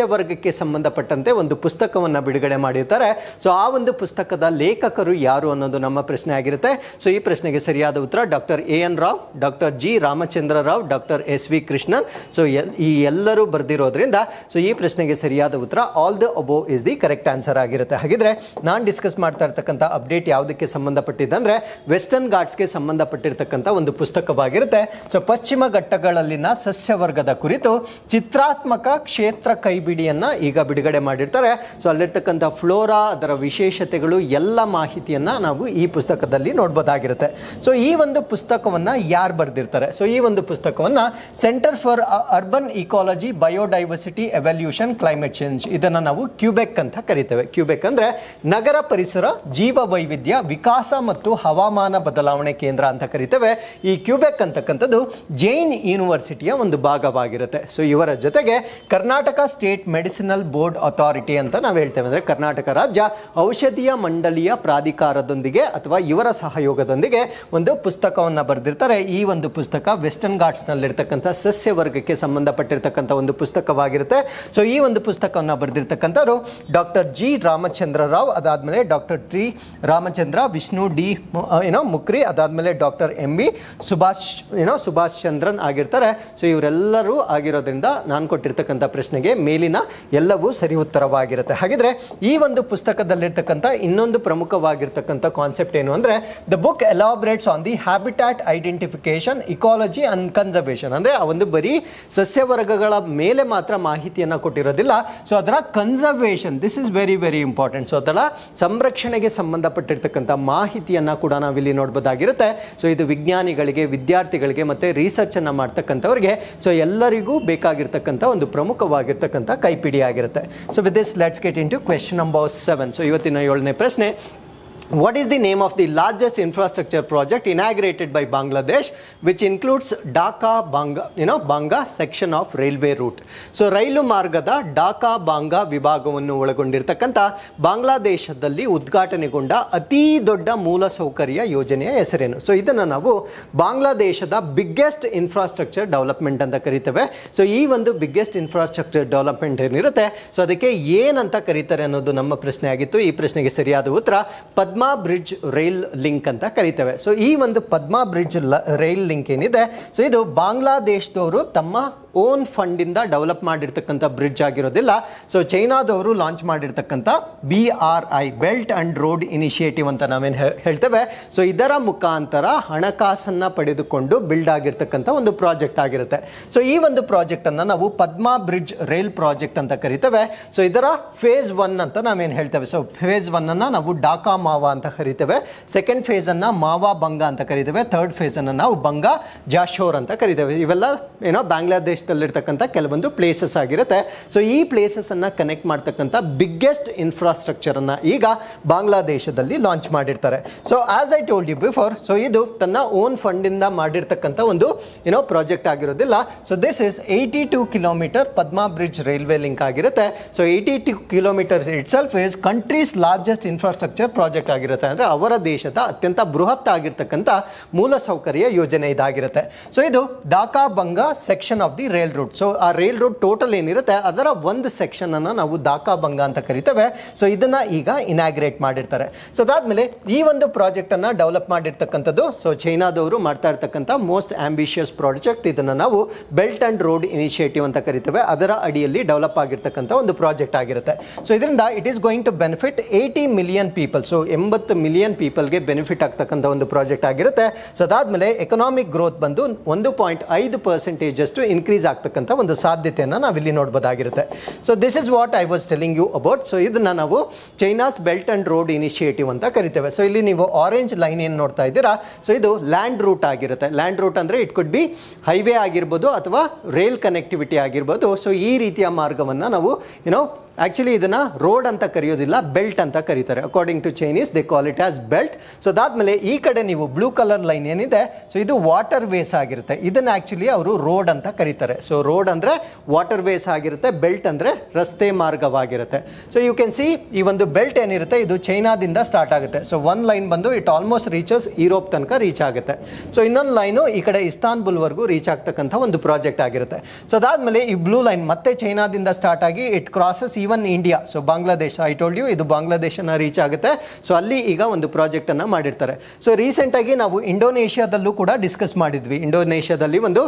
ವಿಷಯಕ್ಕೆ ಸಂಬಂಧಪಟ್ಟಂತೆ ಒಂದು ಪುಸ್ತಕವನ್ನು ಬಿಡುಗಡೆ ಮಾಡಿರ್ತಾರೆ ಸೊ ಆ ಒಂದು ಪುಸ್ತಕದ ಲೇಖಕರು ಯಾರು ಅನ್ನೋದು ನಮ್ಮ ಪ್ರಶ್ನೆ ಆಗಿರುತ್ತೆ ಸೊ ಈ ಪ್ರಶ್ನೆಗೆ ಸರಿಯಾದ ಉತ್ತರ doctor A N Rao doctor G Ramachandra Rao doctor S V Krishnan so ಎಲ್ ಈ ಎಲ್ಲರೂ ಬರೆದಿರೋದ್ರಿಂದ ಸೊ ಈ ಪ್ರಶ್ನೆಗೆ ಸರಿಯಾದ ಉತ್ತರ all the above is the correct answer ಆಗಿರುತ್ತೆ ಹಾಗಿದ್ರೆ ನಾನು ಡಿಸ್ಕಸ್ ಮಾಡ್ತಾ ಇರ್ತಕ್ಕಂಥ ಅಪ್ಡೇಟ್ ಯಾವುದಕ್ಕೆ ಸಂಬಂಧಪಟ್ಟಿದ್ದಂದ್ರೆ ವೆಸ್ಟರ್ನ್ ಘಾಟ್ಸ್ಗೆ ಸಂಬಂಧಪಟ್ಟಿರ್ತಕ್ಕಂಥ ಒಂದು ಪುಸ್ತಕವಾಗಿರುತ್ತೆ ಸೊ ಪಶ್ಚಿಮ ಘಟ್ಟಗಳಲ್ಲಿನ ಸಸ್ಯವರ್ಗದ ಕುರಿತು ಚಿತ್ರಾತ್ಮಕ ಕ್ಷೇತ್ರ ಕೈಬಿಡಿಯನ್ನ ಈಗ ಬಿಡುಗಡೆ ಮಾಡಿರ್ತಾರೆ ಸೊ ಅಲ್ಲಿರ್ತಕ್ಕಂಥ ಫ್ಲೋರಾ ಅದರ ವಿಶೇಷತೆಗಳು ಎಲ್ಲ ಮಾಹಿತಿಯನ್ನ ನಾವು ಈ ಪುಸ್ತಕದಲ್ಲಿ ನೋಡ್ಬೋದಾಗಿರುತ್ತೆ ಸೊ ಈ ಒಂದು ಪುಸ್ತಕವನ್ನ ಯಾರು ಬರೆದಿರ್ತಾರೆ ಸೊ ಈ ಒಂದು ಪುಸ್ತಕವನ್ನ centre for urban ecology biodiversity evolution climate change ಇದನ್ನ ನಾವು ಕ್ಯೂಬೆಕ್ ಅಂತ ಕರಿತೇವೆ ಕ್ಯೂಬೆಕ್ ಅಂದ್ರೆ ನಗರ ಪರಿಸರ ಜೀವ ವೈವಿಧ್ಯ ವಿಕಾಸ ಮತ್ತು ಹವಾಮಾನ ಬದಲಾವಣೆ ಕೇಂದ್ರ ಅಂತ ಕರಿತೇವೆ ಈ ಕ್ಯೂಬೆಕ್ ಅಂತಕ್ಕಂಥದ್ದು ಜೈನ್ ಯೂನಿವರ್ಸಿಟಿಯ ಒಂದು ಭಾಗವಾಗಿರುತ್ತೆ ಸೊ ಇವರ ಜೊತೆಗೆ Karnataka state medicinal board authority ಅಂತ ನಾವು ಹೇಳ್ತೇವೆ ಅಂದ್ರೆ ಕರ್ನಾಟಕ ರಾಜ್ಯ ಔಷಧೀಯ ಮಂಡಳಿಯ ಪ್ರಾಧಿಕಾರದೊಂದಿಗೆ ಅಥವಾ ಇವರ ಸಹಯೋಗದೊಂದಿಗೆ ಒಂದು ಪುಸ್ತಕವನ್ನು ಬರೆದಿರ್ತಾರೆ ಈ ಒಂದು ಪುಸ್ತಕ ವೆಸ್ಟರ್ನ್ ಘಾಟ್ಸ್ ನಲ್ಲಿರ್ತಕ್ಕಂಥ ಸಸ್ಯ ವರ್ಗಕ್ಕೆ ಸಂಬಂಧಪಟ್ಟಿರ್ತಕ್ಕಂಥ ಒಂದು ಪುಸ್ತಕವಾಗಿರುತ್ತೆ ಸೊ ಈ ಒಂದು ಪುಸ್ತಕವನ್ನು ಬರೆದಿರ್ತಕ್ಕಂಥವ್ರು ಡಾಕ್ಟರ್ ಜಿ ರಾಮಚಂದ್ರ ರಾವ್ ಅದಾದ್ಮೇಲೆ doctor T Ramachandra Vishnu D ಮು- ಆ, ಏನೋ ಮುಕ್ರಿ ಅದಾದ್ಮೇಲೆ ಡಾಕ್ಟರ್ ಎಂ ಬಿ ಸುಭಾಷ್ ಏನೋ ಸುಭಾಷ್ ಚಂದ್ರನ್ ಆಗಿರ್ತಾರೆ ಸೊ ಇವರೆಲ್ಲರೂ ಆಗಿರೋದ್ರಿಂದ ನಾನು ಕೊಟ್ಟಿರ್ತಕ್ಕಂಥ ಪ್ರಶ್ನೆಗೆ ಮೇಲಿನ ಎಲ್ಲವೂ ಸರಿ ಉತ್ತರವಾಗಿರುತ್ತೆ ಹಾಗಿದ್ರೆ ಈ ಒಂದು ಪುಸ್ತಕದಲ್ಲಿರ್ತಕ್ಕಂಥ ಇನ್ನೊಂದು ಪ್ರಮುಖವಾಗಿರ್ತಕ್ಕಂಥ ಕಾನ್ಸೆಪ್ಟ್ ಏನು ಅಂದ್ರೆ the book elaborates on the habitat identification ecology and conservation ಅಂದ್ರೆ ಆ ಒಂದು ಬರೀ ಸಸ್ಯವರ್ಗಗಳ ಮೇಲೆ ಮಾತ್ರ ಮಾಹಿತಿಯನ್ನ ಕೊಟ್ಟಿರೋದಿಲ್ಲ ಸೊ ಅದರ conservation this is very very important so ಅದರ ಸಂರಕ್ಷಣೆಗೆ ಸಂಬಂಧಪಟ್ಟಿರ್ತಕ್ಕಂಥ ಮಾಹಿತಿಯನ್ನ ಕೂಡ ನಾವಿಲ್ಲಿ ನೋಡ್ಬೋದಾಗಿರುತ್ತೆ ಸೊ ಇದು ವಿಜ್ಞಾನಿಗಳಿಗೆ ವಿದ್ಯಾರ್ಥಿಗಳಿಗೆ ಮತ್ತೆ ರಿಸರ್ಚ್ ಅನ್ನ ಮಾಡ್ತಕ್ಕಂಥವ್ರಿಗೆ ಸೊ ಎಲ್ಲರಿಗೂ ಬೇಕಾಗಿರ್ತಕ್ಕಂಥ ಒಂದು ಪ್ರಮುಖವಾಗಿರ್ತಕ್ಕಂಥ ಕೈಪಿಡಿ ಆಗಿರುತ್ತೆ so with this let's get into question number seven so ಇವತ್ತಿನ ಏಳನೇ ಪ್ರಶ್ನೆ What is the name of the largest infrastructure project inaugurated by Bangladesh, which includes Dhaka Banga, you know, Banga section of railway route? So ರೈಲು ಮಾರ್ಗದ ಡಾಕಾ ಬಾಂಗಾ ವಿಭಾಗವನ್ನು ಒಳಗೊಂಡಿರ್ತಕ್ಕಂಥ ಬಾಂಗ್ಲಾದೇಶದಲ್ಲಿ ಉದ್ಘಾಟನೆಗೊಂಡ ಅತಿ ದೊಡ್ಡ ಮೂಲಸೌಕರ್ಯ ಯೋಜನೆಯ ಹೆಸರೇನು ಸೊ ಇದನ್ನು ನಾವು ಬಾಂಗ್ಲಾದೇಶದ ಬಿಗ್ಗೆಸ್ಟ್ ಇನ್ಫ್ರಾಸ್ಟ್ರಕ್ಚರ್ ಡೆವಲಪ್ಮೆಂಟ್ ಅಂತ ಕರಿತೇವೆ ಸೊ ಈ ಒಂದು ಬಿಗ್ಗೆಸ್ಟ್ ಇನ್ಫ್ರಾಸ್ಟ್ರಕ್ಚರ್ ಡೆವಲಪ್ಮೆಂಟ್ ಏನಿರುತ್ತೆ ಸೊ ಅದಕ್ಕೆ ಏನಂತ ಕರೀತಾರೆ ಅನ್ನೋದು ನಮ್ಮ ಪ್ರಶ್ನೆ ಆಗಿತ್ತು ಈ ಪ್ರಶ್ನೆಗೆ ಸರಿಯಾದ ಉತ್ತರ ಪದ್ಮಾ ಬ್ರಿಡ್ಜ್ ರೈಲ್ ಲಿಂಕ್ ಅಂತ ಕರಿತೇವೆ ಸೊ ಈ ಒಂದು ಪದ್ಮಾ ಬ್ರಿಡ್ಜ್ ರೈಲ್ ಲಿಂಕ್ ಏನಿದೆ ಸೊ ಇದು ಬಾಂಗ್ಲಾದೇಶದವರು ತಮ್ಮ ಓನ್ ಫಂಡಿಂದ ಡೆವಲಪ್ ಮಾಡಿರ್ತಕ್ಕಂಥ ಬ್ರಿಡ್ಜ್ ಆಗಿರೋದಿಲ್ಲ ಸೊ ಚೈನಾದವರು ಲಾಂಚ್ ಮಾಡಿರ್ತಕ್ಕಂಥ B R I belt and road initiative ಅಂತ ನಾವೇನು ಹೇಳ್ತೇವೆ ಸೊ ಇದರ ಮುಖಾಂತರ ಹಣಕಾಸನ್ನ ಪಡೆದುಕೊಂಡು ಬಿಲ್ಡ್ ಆಗಿರ್ತಕ್ಕಂಥ ಒಂದು ಪ್ರಾಜೆಕ್ಟ್ ಆಗಿರುತ್ತೆ ಸೊ ಈ ಒಂದು ಪ್ರಾಜೆಕ್ಟ್ ಅನ್ನ ನಾವು ಪದ್ಮಾ ಬ್ರಿಡ್ಜ್ ರೈಲ್ ಪ್ರಾಜೆಕ್ಟ್ ಅಂತ ಕರಿತೇವೆ ಸೊ ಇದರ ಫೇಸ್ ಒನ್ ಅಂತ ನಾವೇನು ಹೇಳ್ತೇವೆ ಸೊ ಫೇಸ್ ಒನ್ ಅನ್ನ ನಾವು ಡಾಕಾ ಮಾವಾ ಅಂತ ಕರಿತೇವೆ ಸೆಕೆಂಡ್ ಫೇಸ್ ಅನ್ನ ಮಾವಾ ಬಂಗ ಅಂತ ಕರಿತೇವೆ ಥರ್ಡ್ ಫೇಸ್ ಅನ್ನ ನಾವು ಬಂಗ ಜಾಶೋರ್ ಅಂತ ಕರಿತೇವೆ ಇವೆಲ್ಲ ಏನೋ ಬಾಂಗ್ಲಾದೇಶದಲ್ಲಿರ್ತಕ್ಕಂಥ ಕೆಲವೊಂದು ಪ್ಲೇಸಸ್ ಆಗಿರುತ್ತೆ ಸೊ ಈ ಪ್ಲೇಸಸ್ ಅನ್ನ ಕನೆಕ್ಟ್ ಮಾಡ್ತಕ್ಕಂಥ ಬಿಗ್ಗೆಸ್ಟ್ ಇನ್ಫ್ರಾಸ್ಟ್ರಕ್ಚರ್ ಅನ್ನ ಈಗ ಬಾಂಗ್ಲಾದೇಶದಲ್ಲಿ ಲಾಂಚ್ ಮಾಡಿರ್ತಾರೆ so as I told you before so ಇದು ತನ್ನ ಓನ್ ಫಂಡ್ ಇಂದ ಮಾಡಿರ್ತಕ್ಕಂಥ ಒಂದು ಏನೋ ಪ್ರಾಜೆಕ್ಟ್ ಆಗಿರೋದಿಲ್ಲ so this is eighty two kilometre Padma bridge railway link ಆಗಿರುತ್ತೆ so eighty two kilometre itself is country's largest infrastructure project ಆಗಿರುತ್ತೆ ಅಂದ್ರೆ ಅವರ ದೇಶದ ಅತ್ಯಂತ ಬೃಹತ್ ಆಗಿರ್ತಕ್ಕಂಥ ಮೂಲಸೌಕರ್ಯ ಯೋಜನೆ ಇದಾಗಿರುತ್ತೆ ಸೊ ಇದು Dhaka Bhanga section of the rail route so ಆ ರೈಲ್ ರೂಟ್ ಟೋಟಲ್ ಏನಿರುತ್ತೆ ಅದರ ಒಂದು ಸೆಕ್ಷನ್ ಅನ್ನ ನಾವು ದಾಕಾ ಬಂಗ ಅಂತ ಕರಿತೇವೆ ಸೊ ಇದನ್ನ ಈಗ ಇನಾಗ್ರೇಟ್ ಮಾಡಿರ್ತಾರೆ ಸೊ ಅದಾದ್ಮೇಲೆ ಈ ಒಂದು ಪ್ರಾಜೆಕ್ಟ್ ಅನ್ನ ಡೆವಲಪ್ ಮಾಡಿರ್ತಕ್ಕಂಥದ್ದು ಸೊ ಚೈನಾದವರು ಮಾಡ್ತಾ ಇರ್ತಕ್ಕಂಥ ಮೋಸ್ಟ್ ಆಂಬಿಷಿಯಸ್ ಪ್ರಾಜೆಕ್ಟ್ ಇದನ್ನ ನಾವು ಬೆಲ್ಟ್ ಅಂಡ್ ರೋಡ್ ಇನಿಷಿಯೇಟಿವ್ ಅಂತ ಕರಿತೇವೆ ಅದರ ಅಡಿಯಲ್ಲಿ ಡೆವಲಪ್ ಆಗಿರ್ತಕ್ಕಂಥ ಒಂದು ಪ್ರಾಜೆಕ್ಟ್ ಆಗಿರುತ್ತೆ ಸೊ ಇದರಿಂದ it is going to benefit eighty million people so ಎಂಬತ್ತು ಮಿಲಿಯನ್ ಪೀಪಲ್ಗೆ ಬೆನಿಫಿಟ್ ಆಗ್ತಕ್ಕಂಥ ಒಂದು ಪ್ರಾಜೆಕ್ಟ್ ಆಗಿರುತ್ತೆ ಸೊ ಅದಾದ್ಮೇಲೆ ಎಕನಾಮಿಕ್ ಗ್ರೋತ್ ಬಂದು ಒಂದು ಪಾಯಿಂಟ್ ಐದು ಪರ್ಸೆಂಟೇಜ್ ಅಷ್ಟು ಇನ್ಕ್ರೀಸ್ ಆಗ್ತಕ್ಕಂಥ ಒಂದು ಸಾಧ್ಯತೆಯನ್ನು ನಾವಿಲ್ಲಿ ನೋಡ್ಬೋದಾಗಿರುತ್ತೆ so this is what I was telling you about so ಇದನ್ನ ನಾವು China's belt and road initiative ಅಂತ ಕರಿತೇವೆ ಸೊ ಇಲ್ಲಿ ನೀವು ಆರೆಂಜ್ ಲೈನ್ ಏನು ನೋಡ್ತಾ ಇದ್ದೀರಾ ಸೊ ಇದು ಲ್ಯಾಂಡ್ ರೂಟ್ ಆಗಿರುತ್ತೆ ಲ್ಯಾಂಡ್ ರೂಟ್ ಅಂದ್ರೆ ಇಟ್ ಕುಡ್ ಬಿ ಹೈವೇ ಆಗಿರ್ಬೋದು ಅಥವಾ ರೈಲ್ ಕನೆಕ್ಟಿವಿಟಿ ಆಗಿರ್ಬೋದು ಸೊ ಈ ರೀತಿಯ ಮಾರ್ಗವನ್ನು ನಾವು ಏನೋ ಆಕ್ಚುಲಿ ಇದನ್ನ ರೋಡ್ ಅಂತ ಕರೆಯೋದಿಲ್ಲ ಬೆಲ್ಟ್ ಅಂತ ಕರೀತಾರೆ according to Chinese they call it as belt so ಅದಾದ್ಮೇಲೆ ಈ ಕಡೆ ನೀವು ಬ್ಲೂ ಕಲರ್ ಲೈನ್ ಏನಿದೆ ಸೊ ಇದು ವಾಟರ್ ವೇಸ್ ಆಗಿರುತ್ತೆ ಇದನ್ನ ಆಕ್ಚುಲಿ ಅವರು ರೋಡ್ ಅಂತ ಕರೀತಾರೆ ಸೊ ರೋಡ್ ಅಂದ್ರೆ ವಾಟರ್ ವೇಸ್ ಆಗಿರುತ್ತೆ ಬೆಲ್ಟ್ ಅಂದ್ರೆ ರಸ್ತೆ ಮಾರ್ಗವಾಗಿರುತ್ತೆ ಸೊ ಯು ಕ್ಯಾನ್ ಸಿ ಈ ಒಂದು ಬೆಲ್ಟ್ ಏನಿರುತ್ತೆ ಇದು ಚೈನಾದಿಂದ ಸ್ಟಾರ್ಟ್ ಆಗುತ್ತೆ ಸೊ ಒನ್ ಲೈನ್ ಬಂದು ಇಟ್ ಆಲ್ಮೋಸ್ಟ್ ರೀಚಸ್ ಯುರೋಪ್ ತನಕ ರೀಚ್ ಆಗುತ್ತೆ ಸೊ ಇನ್ನೊಂದು ಲೈನು ಈ ಕಡೆ ಇಸ್ತಾನ್ಬುಲ್ವರೆಗೂ ರೀಚ್ ಆಗ್ತಕ್ಕಂಥ ಒಂದು ಪ್ರಾಜೆಕ್ಟ್ ಆಗಿರುತ್ತೆ ಸೊ ಅದಾದ್ಮೇಲೆ ಈ ಬ್ಲೂ ಲೈನ್ ಮತ್ತೆ ಚೈನಾದಿಂದ ಸ್ಟಾರ್ಟ್ ಆಗಿ it crosses even India so Bangladesh I told you ಇದು ಬಾಂಗ್ಲಾದೇಶನ ರೀಚ್ ಆಗುತ್ತೆ ಸೊ ಅಲ್ಲಿ ಈಗ ಒಂದು ಪ್ರಾಜೆಕ್ಟ್ ಅನ್ನ ಮಾಡಿರ್ತಾರೆ ಸೊ ರೀಸೆಂಟ್ ಆಗಿ ನಾವು ಇಂಡೋನೇಷ್ಯಾದಲ್ಲೂ ಕೂಡ ಡಿಸ್ಕಸ್ ಮಾಡಿದ್ವಿ ಇಂಡೋನೇಷ್ಯಾದಲ್ಲಿ ಒಂದು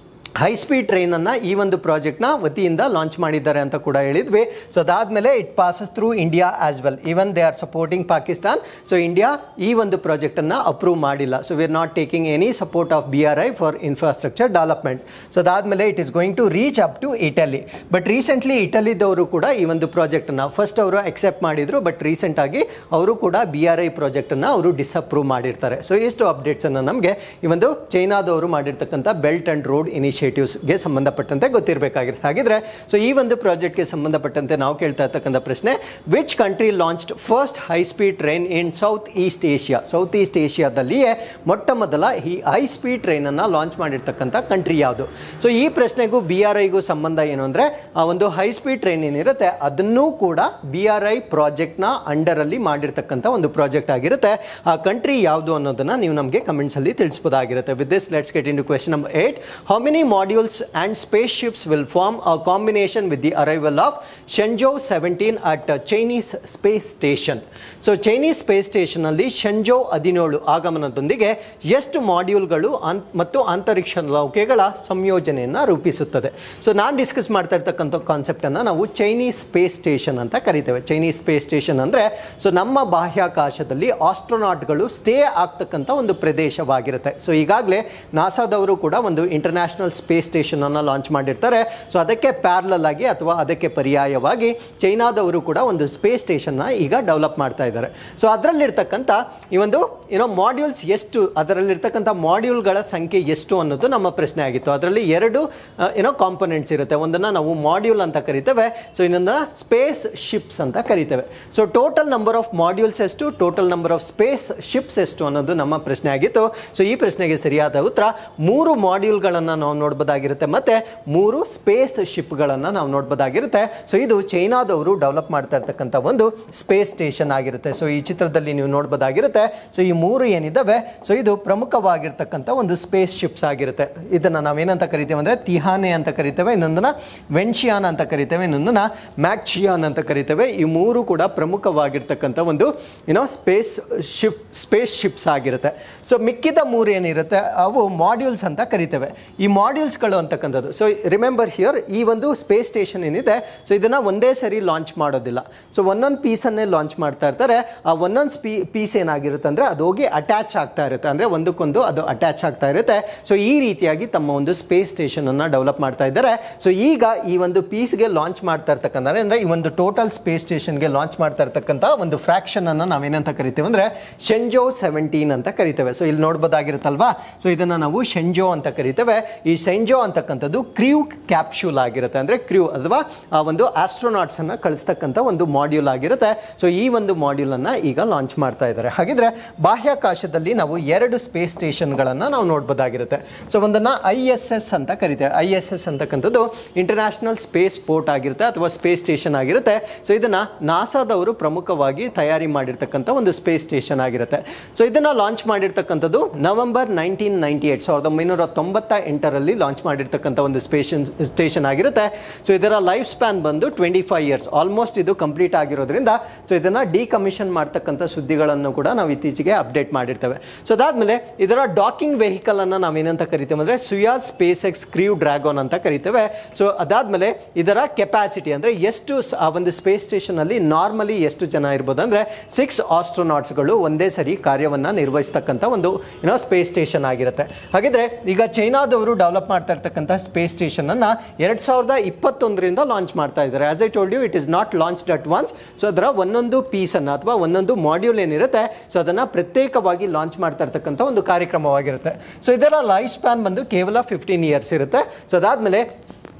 ಹೈ ಸ್ಪೀಡ್ ಟ್ರೈನ್ ಅನ್ನ ಈ ಒಂದು ಪ್ರಾಜೆಕ್ಟ್ನ ವತಿಯಿಂದ ಲಾಂಚ್ ಮಾಡಿದ್ದಾರೆ ಅಂತ ಕೂಡ ಹೇಳಿದ್ವಿ ಸೊ ಅದಾದ್ಮೇಲೆ it passes through India as well even they are supporting Pakistan so India ಈ ಒಂದು ಪ್ರಾಜೆಕ್ಟ್ ಅನ್ನ ಅಪ್ರೂವ್ ಮಾಡಿಲ್ಲ so we are not taking any support of B R I for infrastructure development so ಅದಾದ್ಮೇಲೆ it is going to reach up to Italy but recently ಇಟಲಿದವರು ಕೂಡ ಈ ಒಂದು project ಅನ್ನ ಫಸ್ಟ್ ಅವರು ಅಕ್ಸೆಪ್ಟ್ ಮಾಡಿದ್ರು ಬಟ್ ರೀಸೆಂಟ್ ಆಗಿ ಅವರು ಕೂಡ ಬಿ ಆರ್ ಐ ಪ್ರಾಜೆಕ್ಟ್ ಅನ್ನ ಅವರು ಡಿಸಪ್ರೂವ್ ಮಾಡಿರ್ತಾರೆ ಸೊ ಇಷ್ಟು ಅಪ್ಡೇಟ್ಸ್ ಅನ್ನ ನಮಗೆ ಈ ಒಂದು ಚೈನಾದವರು ಮಾಡಿರ್ತಕ್ಕಂಥ ಬೆಲ್ಟ್ ಅಂಡ್ ರೋಡ್ ಇನಿಷಿಯೇಟಿವ್ಸ್ಗೆ ಸಂಬಂಧಪಟ್ಟಂತೆ ಗೊತ್ತಿರಬೇಕಾಗಿರುತ್ತೆ ಹಾಗಿದ್ರೆ ಸೊ ಈ ಒಂದು ಪ್ರಾಜೆಕ್ಟ್ಗೆ ಸಂಬಂಧಪಟ್ಟಂತೆ ನಾವು ಕೇಳ್ತಾ ಇರ್ತಕ್ಕಂಥ ಪ್ರಶ್ನೆ which country launched first high speed train in south east Asia south east ಏಷ್ಯಾದಲ್ಲಿಯೇ ಮೊಟ್ಟ ಮೊದಲ ಈ ಹೈ ಸ್ಪೀಡ್ ಟ್ರೈನ್ ಅನ್ನ ಲಾಂಚ್ ಮಾಡಿರ್ತಕ್ಕಂಥ ಕಂಟ್ರಿ ಯಾವುದು ಸೊ ಈ ಪ್ರಶ್ನೆಗೂ ಬಿ ಆರ್ ಐಗೂ ಸಂಬಂಧ ಏನು ಅಂದ್ರೆ ಆ ಒಂದು ಹೈ ಸ್ಪೀಡ್ ಟ್ರೈನ್ ಏನಿರುತ್ತೆ ಅದನ್ನೂ ಕೂಡ ಬಿ ಆರ್ ಐ ಪ್ರಾಜೆಕ್ಟ್ನ ಅಂಡರಲ್ಲಿ ಮಾಡಿರ್ತಕ್ಕಂಥ ಒಂದು ಪ್ರಾಜೆಕ್ಟ್ ಆಗಿರುತ್ತೆ ಆ ಕಂಟ್ರಿ ಯಾವುದು ಅನ್ನೋದನ್ನ ನೀವು ನಮಗೆ ಕಮೆಂಟ್ಸ್ ಅಲ್ಲಿ ತಿಳಿಸಬಹುದಾಗಿರುತ್ತೆ with this let's get into question number eight how many modules and spaceships will form a combination with the arrival of Shenzhou seventeen at Chinese space station so Chinese space station ಅಲ್ಲಿ Shenzhou ಹದಿನೇಳು ಆಗಮನದೊಂದಿಗೆ ಎಷ್ಟು ಮಾಡ್ಯೂಲ್ಗಳು ಅನ್- ಮತ್ತು ಅಂತರಿಕ್ಷ ನೌಕೆಗಳ ಸಂಯೋಜನೆಯನ್ನ ರೂಪಿಸುತ್ತದೆ so ನಾನು discuss ಮಾಡ್ತಾ ಇರ್ತಕ್ಕಂಥ ಕಾನ್ಸೆಪ್ಟ್ ಅನ್ನ ನಾವು ಚೈನೀಸ್ ಸ್ಪೇಸ್ ಸ್ಟೇಷನ್ ಅಂತ ಕರಿತೇವೆ ಚೈನೀಸ್ ಸ್ಪೇಸ್ ಸ್ಟೇಷನ್ ಅಂದ್ರೆ ಸೊ ನಮ್ಮ ಬಾಹ್ಯಾಕಾಶದಲ್ಲಿ ಆಸ್ಟ್ರೋನಾಟ್ಗಳು ಸ್ಟೇ ಆಗ್ತಕ್ಕಂಥ ಒಂದು ಪ್ರದೇಶವಾಗಿರುತ್ತೆ ಸೊ ಈಗಾಗಲೇ ನಾಸಾದವರು ಕೂಡ ಒಂದು ಇಂಟರ್ನ್ಯಾಷನಲ್ ಸ್ಪೇಸ್ ಸ್ಟೇಷನ್ ಅನ್ನ ಲಾಂಚ್ ಮಾಡಿರ್ತಾರೆ ಸೊ ಅದಕ್ಕೆ ಪ್ಯಾರಲಲ್ ಆಗಿ ಅಥವಾ ಅದಕ್ಕೆ ಪರ್ಯಾಯವಾಗಿ ಚೈನಾದವರು ಕೂಡ ಒಂದು ಸ್ಪೇಸ್ ಸ್ಟೇಷನ್ನ ಈಗ ಡೆವಲಪ್ ಮಾಡ್ತಾ ಇದ್ದಾರೆ ಸೊ ಅದರಲ್ಲಿರ್ತಕ್ಕಂಥ ಈ ಒಂದು ಏನೋ ಮಾಡ್ಯೂಲ್ಸ್ ಎಷ್ಟು ಅದರಲ್ಲಿರ್ತಕ್ಕಂಥ ಮಾಡ್ಯೂಲ್ಗಳ ಸಂಖ್ಯೆ ಎಷ್ಟು ಅನ್ನೋದು ನಮ್ಮ ಪ್ರಶ್ನೆ ಆಗಿತ್ತು ಅದರಲ್ಲಿ ಎರಡು ಆ, ಏನೋ ಕಾಂಪೊನೆಂಟ್ಸ್ ಇರುತ್ತೆ ಒಂದನ್ನ ನಾವು ಮಾಡ್ಯೂಲ್ ಅಂತ ಕರಿತೇವೆ ಸೊ ಇನ್ನೊಂದನ್ನ ಸ್ಪೇಸ್ ಶಿಪ್ಸ್ ಅಂತ ಕರಿತೇವೆ so total number of modules ಎಷ್ಟು total number of spaceships ಎಷ್ಟು ಅನ್ನೋದು ನಮ್ಮ ಪ್ರಶ್ನೆ ಆಗಿತ್ತು ಸೊ ಈ ಪ್ರಶ್ನೆಗೆ ಸರಿಯಾದ ಉತ್ತರ ಮೂರು ಮಾಡ್ಯೂಲ್ಗಳನ್ನು ನಾವು ನೋಡ್ಬೋದಾಗಿರುತ್ತೆ ಮತ್ತೆ ಮೂರು ಸ್ಪೇಸ್ ಶಿಪ್ಗಳನ್ನು ನಾವು ನೋಡ್ಬೋದಾಗಿರುತ್ತೆ ಸೊ ಇದು ಚೈನಾದವರು ಡೆವಲಪ್ ಮಾಡ್ತಾ ಇರ್ತಕ್ಕಂಥ ಒಂದು ಸ್ಪೇಸ್ ಸ್ಟೇಷನ್ ಆಗಿರುತ್ತೆ ಸೊ ಈ ಚಿತ್ರದಲ್ಲಿ ನೀವು ನೋಡ್ಬೋದಾಗಿರುತ್ತೆ ಸೊ ಈ ಮೂರು ಏನಿದ್ದಾವೆ ಸೊ ಇದು ಪ್ರಮುಖವಾಗಿರ್ತಕ್ಕಂಥ ಒಂದು ಸ್ಪೇಸ್ ಶಿಪ್ಸ್ ಆಗಿರುತ್ತೆ ಇದನ್ನ ನಾವೇನಂತ ಕರಿತೇವೆ ಅಂದ್ರೆ ತಿಹಾನೆ ಅಂತ ಕರಿತೇವೆ ಇನ್ನೊಂದನ್ನ ವೆನ್ಶಿಯಾನ್ ಅಂತ ಕರಿತೇವೆ ಇನ್ನೊಂದನ್ನ ಮ್ಯಾಕ್ಶಿಯಾನ್ ಅಂತ ಕರಿತೇವೆ ಈ ಮೂರು ಕೂಡ ಪ್ರಮುಖವಾಗಿರ್ತಕ್ಕಂಥ ಒಂದು ಏನೋ ಸ್ಪೇಸ್ ಶಿಪ್ ಸ್ಪೇಸ್ ಶಿಪ್ಸ್ ಆಗಿರುತ್ತೆ ಸೊ ಮಿಕ್ಕಿದ ಮೂರು ಏನಿರುತ್ತೆ ಅವು ಮಾಡ್ಯೂಲ್ಸ್ ಅಂತ ಕರಿತೇವೆ ಈ ಮಾಡ್ಯೂಲ್ಸ್ಗಳು ಅಂತಕ್ಕಂಥದ್ದು ಸೊ ರಿಮೆಂಬರ್ ಹಿಯರ್ ಈ ಒಂದು ಸ್ಪೇಸ್ ಸ್ಟೇಷನ್ ಏನಿದೆ ಸೊ ಇದನ್ನ ಒಂದೇ ಸರಿ ಲಾಂಚ್ ಮಾಡೋದಿಲ್ಲ ಸೊ ಒಂದೊಂದು ಪೀಸನ್ನೇ ಲಾಂಚ್ ಮಾಡ್ತಾ ಇರ್ತಾರೆ ಆ ಒಂದೊಂದು ಸ್ಪೀ ಪೀಸ್ ಏನಾಗಿರುತ್ತೆ ಅಂದ್ರೆ ಅದು ಹೋಗಿ ಅಟ್ಯಾಚ್ ಆಗ್ತಾ ಇರುತ್ತೆ ಅಂದ್ರೆ ಒಂದಕ್ಕೊಂದು ಅದು ಅಟ್ಯಾಚ್ ಆಗ್ತಾ ಇರುತ್ತೆ ಸೊ ಈ ರೀತಿಯಾಗಿ ತಮ್ಮ ಒಂದು ಸ್ಪೇಸ್ ಸ್ಟೇಷನ್ ಅನ್ನ ಡೆವಲಪ್ ಮಾಡ್ತಾ ಇದ್ದಾರೆ ಸೊ ಈಗ ಈ ಒಂದು ಪೀಸ್ಗೆ ಲಾಂಚ್ ಮಾಡ್ತಾ ಇರ್ತಕ್ಕಂಥ ಅಂದ್ರೆ ಈ ಒಂದು ಟೋಟಲ್ ಸ್ಪೇಸ್ ಸ್ಟೇಷನ್ಗೆ ಲಾಂಚ್ ಮಾಡ್ತಾ ಇರ್ತಕ್ಕಂಥ ಒಂದು ಫ್ರಾಕ್ಷನ್ ಅನ್ನ ನಾವೇನಂತ ಕರಿತೇವೆ ಅಂದ್ರೆ ಶೆಂಜೋ ಸೆವೆಂಟೀನ್ ಅಂತ ಕರಿತೇವೆ ಸೊ ಇಲ್ಲಿ ನೋಡ್ಬೋದಾಗಿರುತ್ತಲ್ವಾ ಸೊ ಇದನ್ನ ನಾವು ಶೆಂಜೋ ಅಂತ ಕರಿತೇವೆ ಈ ಶೆಂಜೋ ಅಂತಕ್ಕಂಥದ್ದು ಕ್ರ್ಯೂ ಕ್ಯಾಪ್ಶೂಲ್ ಆಗಿರುತ್ತೆ ಅಂದ್ರೆ ಕ್ರ್ಯೂ ಅಥವಾ ಆ ಒಂದು ಆಸ್ಟ್ರೋನಾಟ್ಸ್ ಅನ್ನ ಕಳಿಸ್ತಕ್ಕಂಥ ಒಂದು ಮಾಡ್ಯೂಲ್ ಆಗಿರುತ್ತೆ ಸೊ ಈ ಒಂದು ಮಾಡ್ಯೂಲ್ ಅನ್ನ ಈಗ ಲಾಂಚ್ ಮಾಡ್ತಾ ಇದ್ದಾರೆ ಹಾಗಿದ್ರೆ ಬಾಹ್ಯಾಕಾಶದಲ್ಲಿ ನಾವು ಎರಡು ಸ್ಪೇಸ್ ಸ್ಟೇಷನ್ಗಳನ್ನು ನಾವು ನೋಡ್ಬೋದಾಗಿರುತ್ತೆ ಸೊ ಒಂದನ್ನ ಐ ಎಸ್ ಎಸ್ ಅಂತ ಕರಿತೇವೆ ಐ ಎಸ್ ಎಸ್ ಅಂತಕ್ಕಂಥದ್ದು ಇಂಟರ್ನ್ಯಾಷನಲ್ ಸ್ಪೇಸ್ ಪೋರ್ಟ್ ಆಗಿರುತ್ತೆ ಅಥವಾ ಸ್ಪೇಸ್ ಸ್ಟೇಷನ್ ಆಗಿರುತ್ತೆ ಸೊ ಇದನ್ನ ನಾಸಾದವರು ಪ್ರಮುಖವಾಗಿ ತಯಾರಿ ಮಾಡಿರ್ತಕ್ಕಂಥ ಒಂದು ಸ್ಪೇಸ್ ಸ್ಟೇಷನ್ ಆಗಿರುತ್ತೆ ಸೊ ಇದನ್ನ ಲಾಂಚ್ ಮಾಡಿರ್ತಕ್ಕಂಥದ್ದು ನವೆಂಬರ್ ನೈನ್ಟೀನ್ ನೈನ್ಟಿ ಏಟ್ ಸಾವಿರದ ಒಂಬೈನೂರ ತೊಂಬತ್ತ ಎಂಟರಲ್ಲಿ ಲಾಂಚ್ ಮಾಡಿರ್ತಕ್ಕಂಥ ಒಂದು ಸ್ಪೇಷನ್ ಸ್ಟೇಷನ್ ಆಗಿರುತ್ತೆ ಸೊ ಇದರ ಲೈಫ್ ಸ್ಪ್ಯಾನ್ ಬಂದು ಟ್ವೆಂಟಿ ಫೈವ್ ಇಯರ್ಸ್ ಆಲ್ಮೋಸ್ಟ್ ಇದು ಕಂಪ್ಲೀಟ್ ಆಗಿರೋದ್ರಿಂದ ಸೊ ಇದನ್ನ ಡಿಕಮಿಷನ್ ಮಾಡ್ತಕ್ಕಂಥ ಸುದ್ದಿಗಳನ್ನು ಕೂಡ ನಾವು ಇತ್ತೀಚೆಗೆ ಅಪ್ಡೇಟ್ ಮಾಡಿರ್ತೇವೆ ಸೊ ಅದಾದ್ಮೇಲೆ ಇದರ ಡಾಕಿಂಗ್ ವೆಹಿಕಲ್ ಅನ್ನ ನಾವೇನಂತ ಕರಿತೇವೆ ಅಂದ್ರೆ ಸುಯಾಸ್ ಸ್ಪೇಸ್ ಎಕ್ಸ್ ಕ್ರೀವ್ ಡ್ರ್ಯಾಗೋನ್ ಅಂತ ಕರಿತೇವೆ ಸೊ ಅದಾದ್ಮೇಲೆ ಇದರ ಕೆಪಾಸಿಟಿ ಅಂದ್ರೆ ಎಷ್ಟು ಸ- ಆ ಒಂದು ಸ್ಪೇಸ್ ಸ್ಟೇಷನ್ ಅಲ್ಲಿ ನಾರ್ಮಲಿ ಎಷ್ಟು ಜನ ಇರ್ಬೋದು ಅಂದ್ರೆ ಸಿಕ್ಸ್ ಆಸ್ಟ್ರೋನಾಟ್ಸ್ಗಳು ಒಂದೇ ಸರಿ ಕಾರ್ಯವನ್ನ ನಿರ್ವಹಿಸ್ತಕ್ಕಂಥ ಒಂದು ಏನೋ ಸ್ಪೇಸ್ ಸ್ಟೇಷನ್ ಆಗಿರುತ್ತೆ ಹಾಗಿದ್ರೆ ಈಗ ಚೈನಾದವರು ಡೆವಲಪ್ ಮಾಡ್ತಾ ಇರ್ತಕ್ಕಂಥ ಸ್ಪೇಸ್ ಸ್ಟೇಷನ್ ಅನ್ನ ಎರಡ್ ಸಾವಿರದ ಇಪ್ಪತ್ತೊಂದರಿಂದ ಲಾಂಚ್ ಮಾಡ್ತಾ ಇದ್ದಾರೆ as I told you it is not launched at once so ಅದರ ಒಂದೊಂದು ಪೀಸ್ ಅನ್ನ ಅಥವಾ ಒಂದೊಂದು ಮಾಡ್ಯೂಲ್ ಏನಿರುತ್ತೆ ಸೊ ಅದನ್ನ ಪ್ರತ್ಯೇಕವಾಗಿ ಲಾಂಚ್ ಮಾಡ್ತಾ ಇರ್ತಕ್ಕಂಥ ಒಂದು ಕಾರ್ಯಕ್ರಮವಾಗಿರುತ್ತೆ ಸೊ ಇದರ ಲೈಫ್ ಸ್ಪ್ಯಾನ್ ಬಂದು ಕೇವಲ ಫಿಫ್ಟೀನ್ ಇಯರ್ಸ್ ಇರುತ್ತೆ ಸೊ ಅದಾದ್ಮೇಲೆ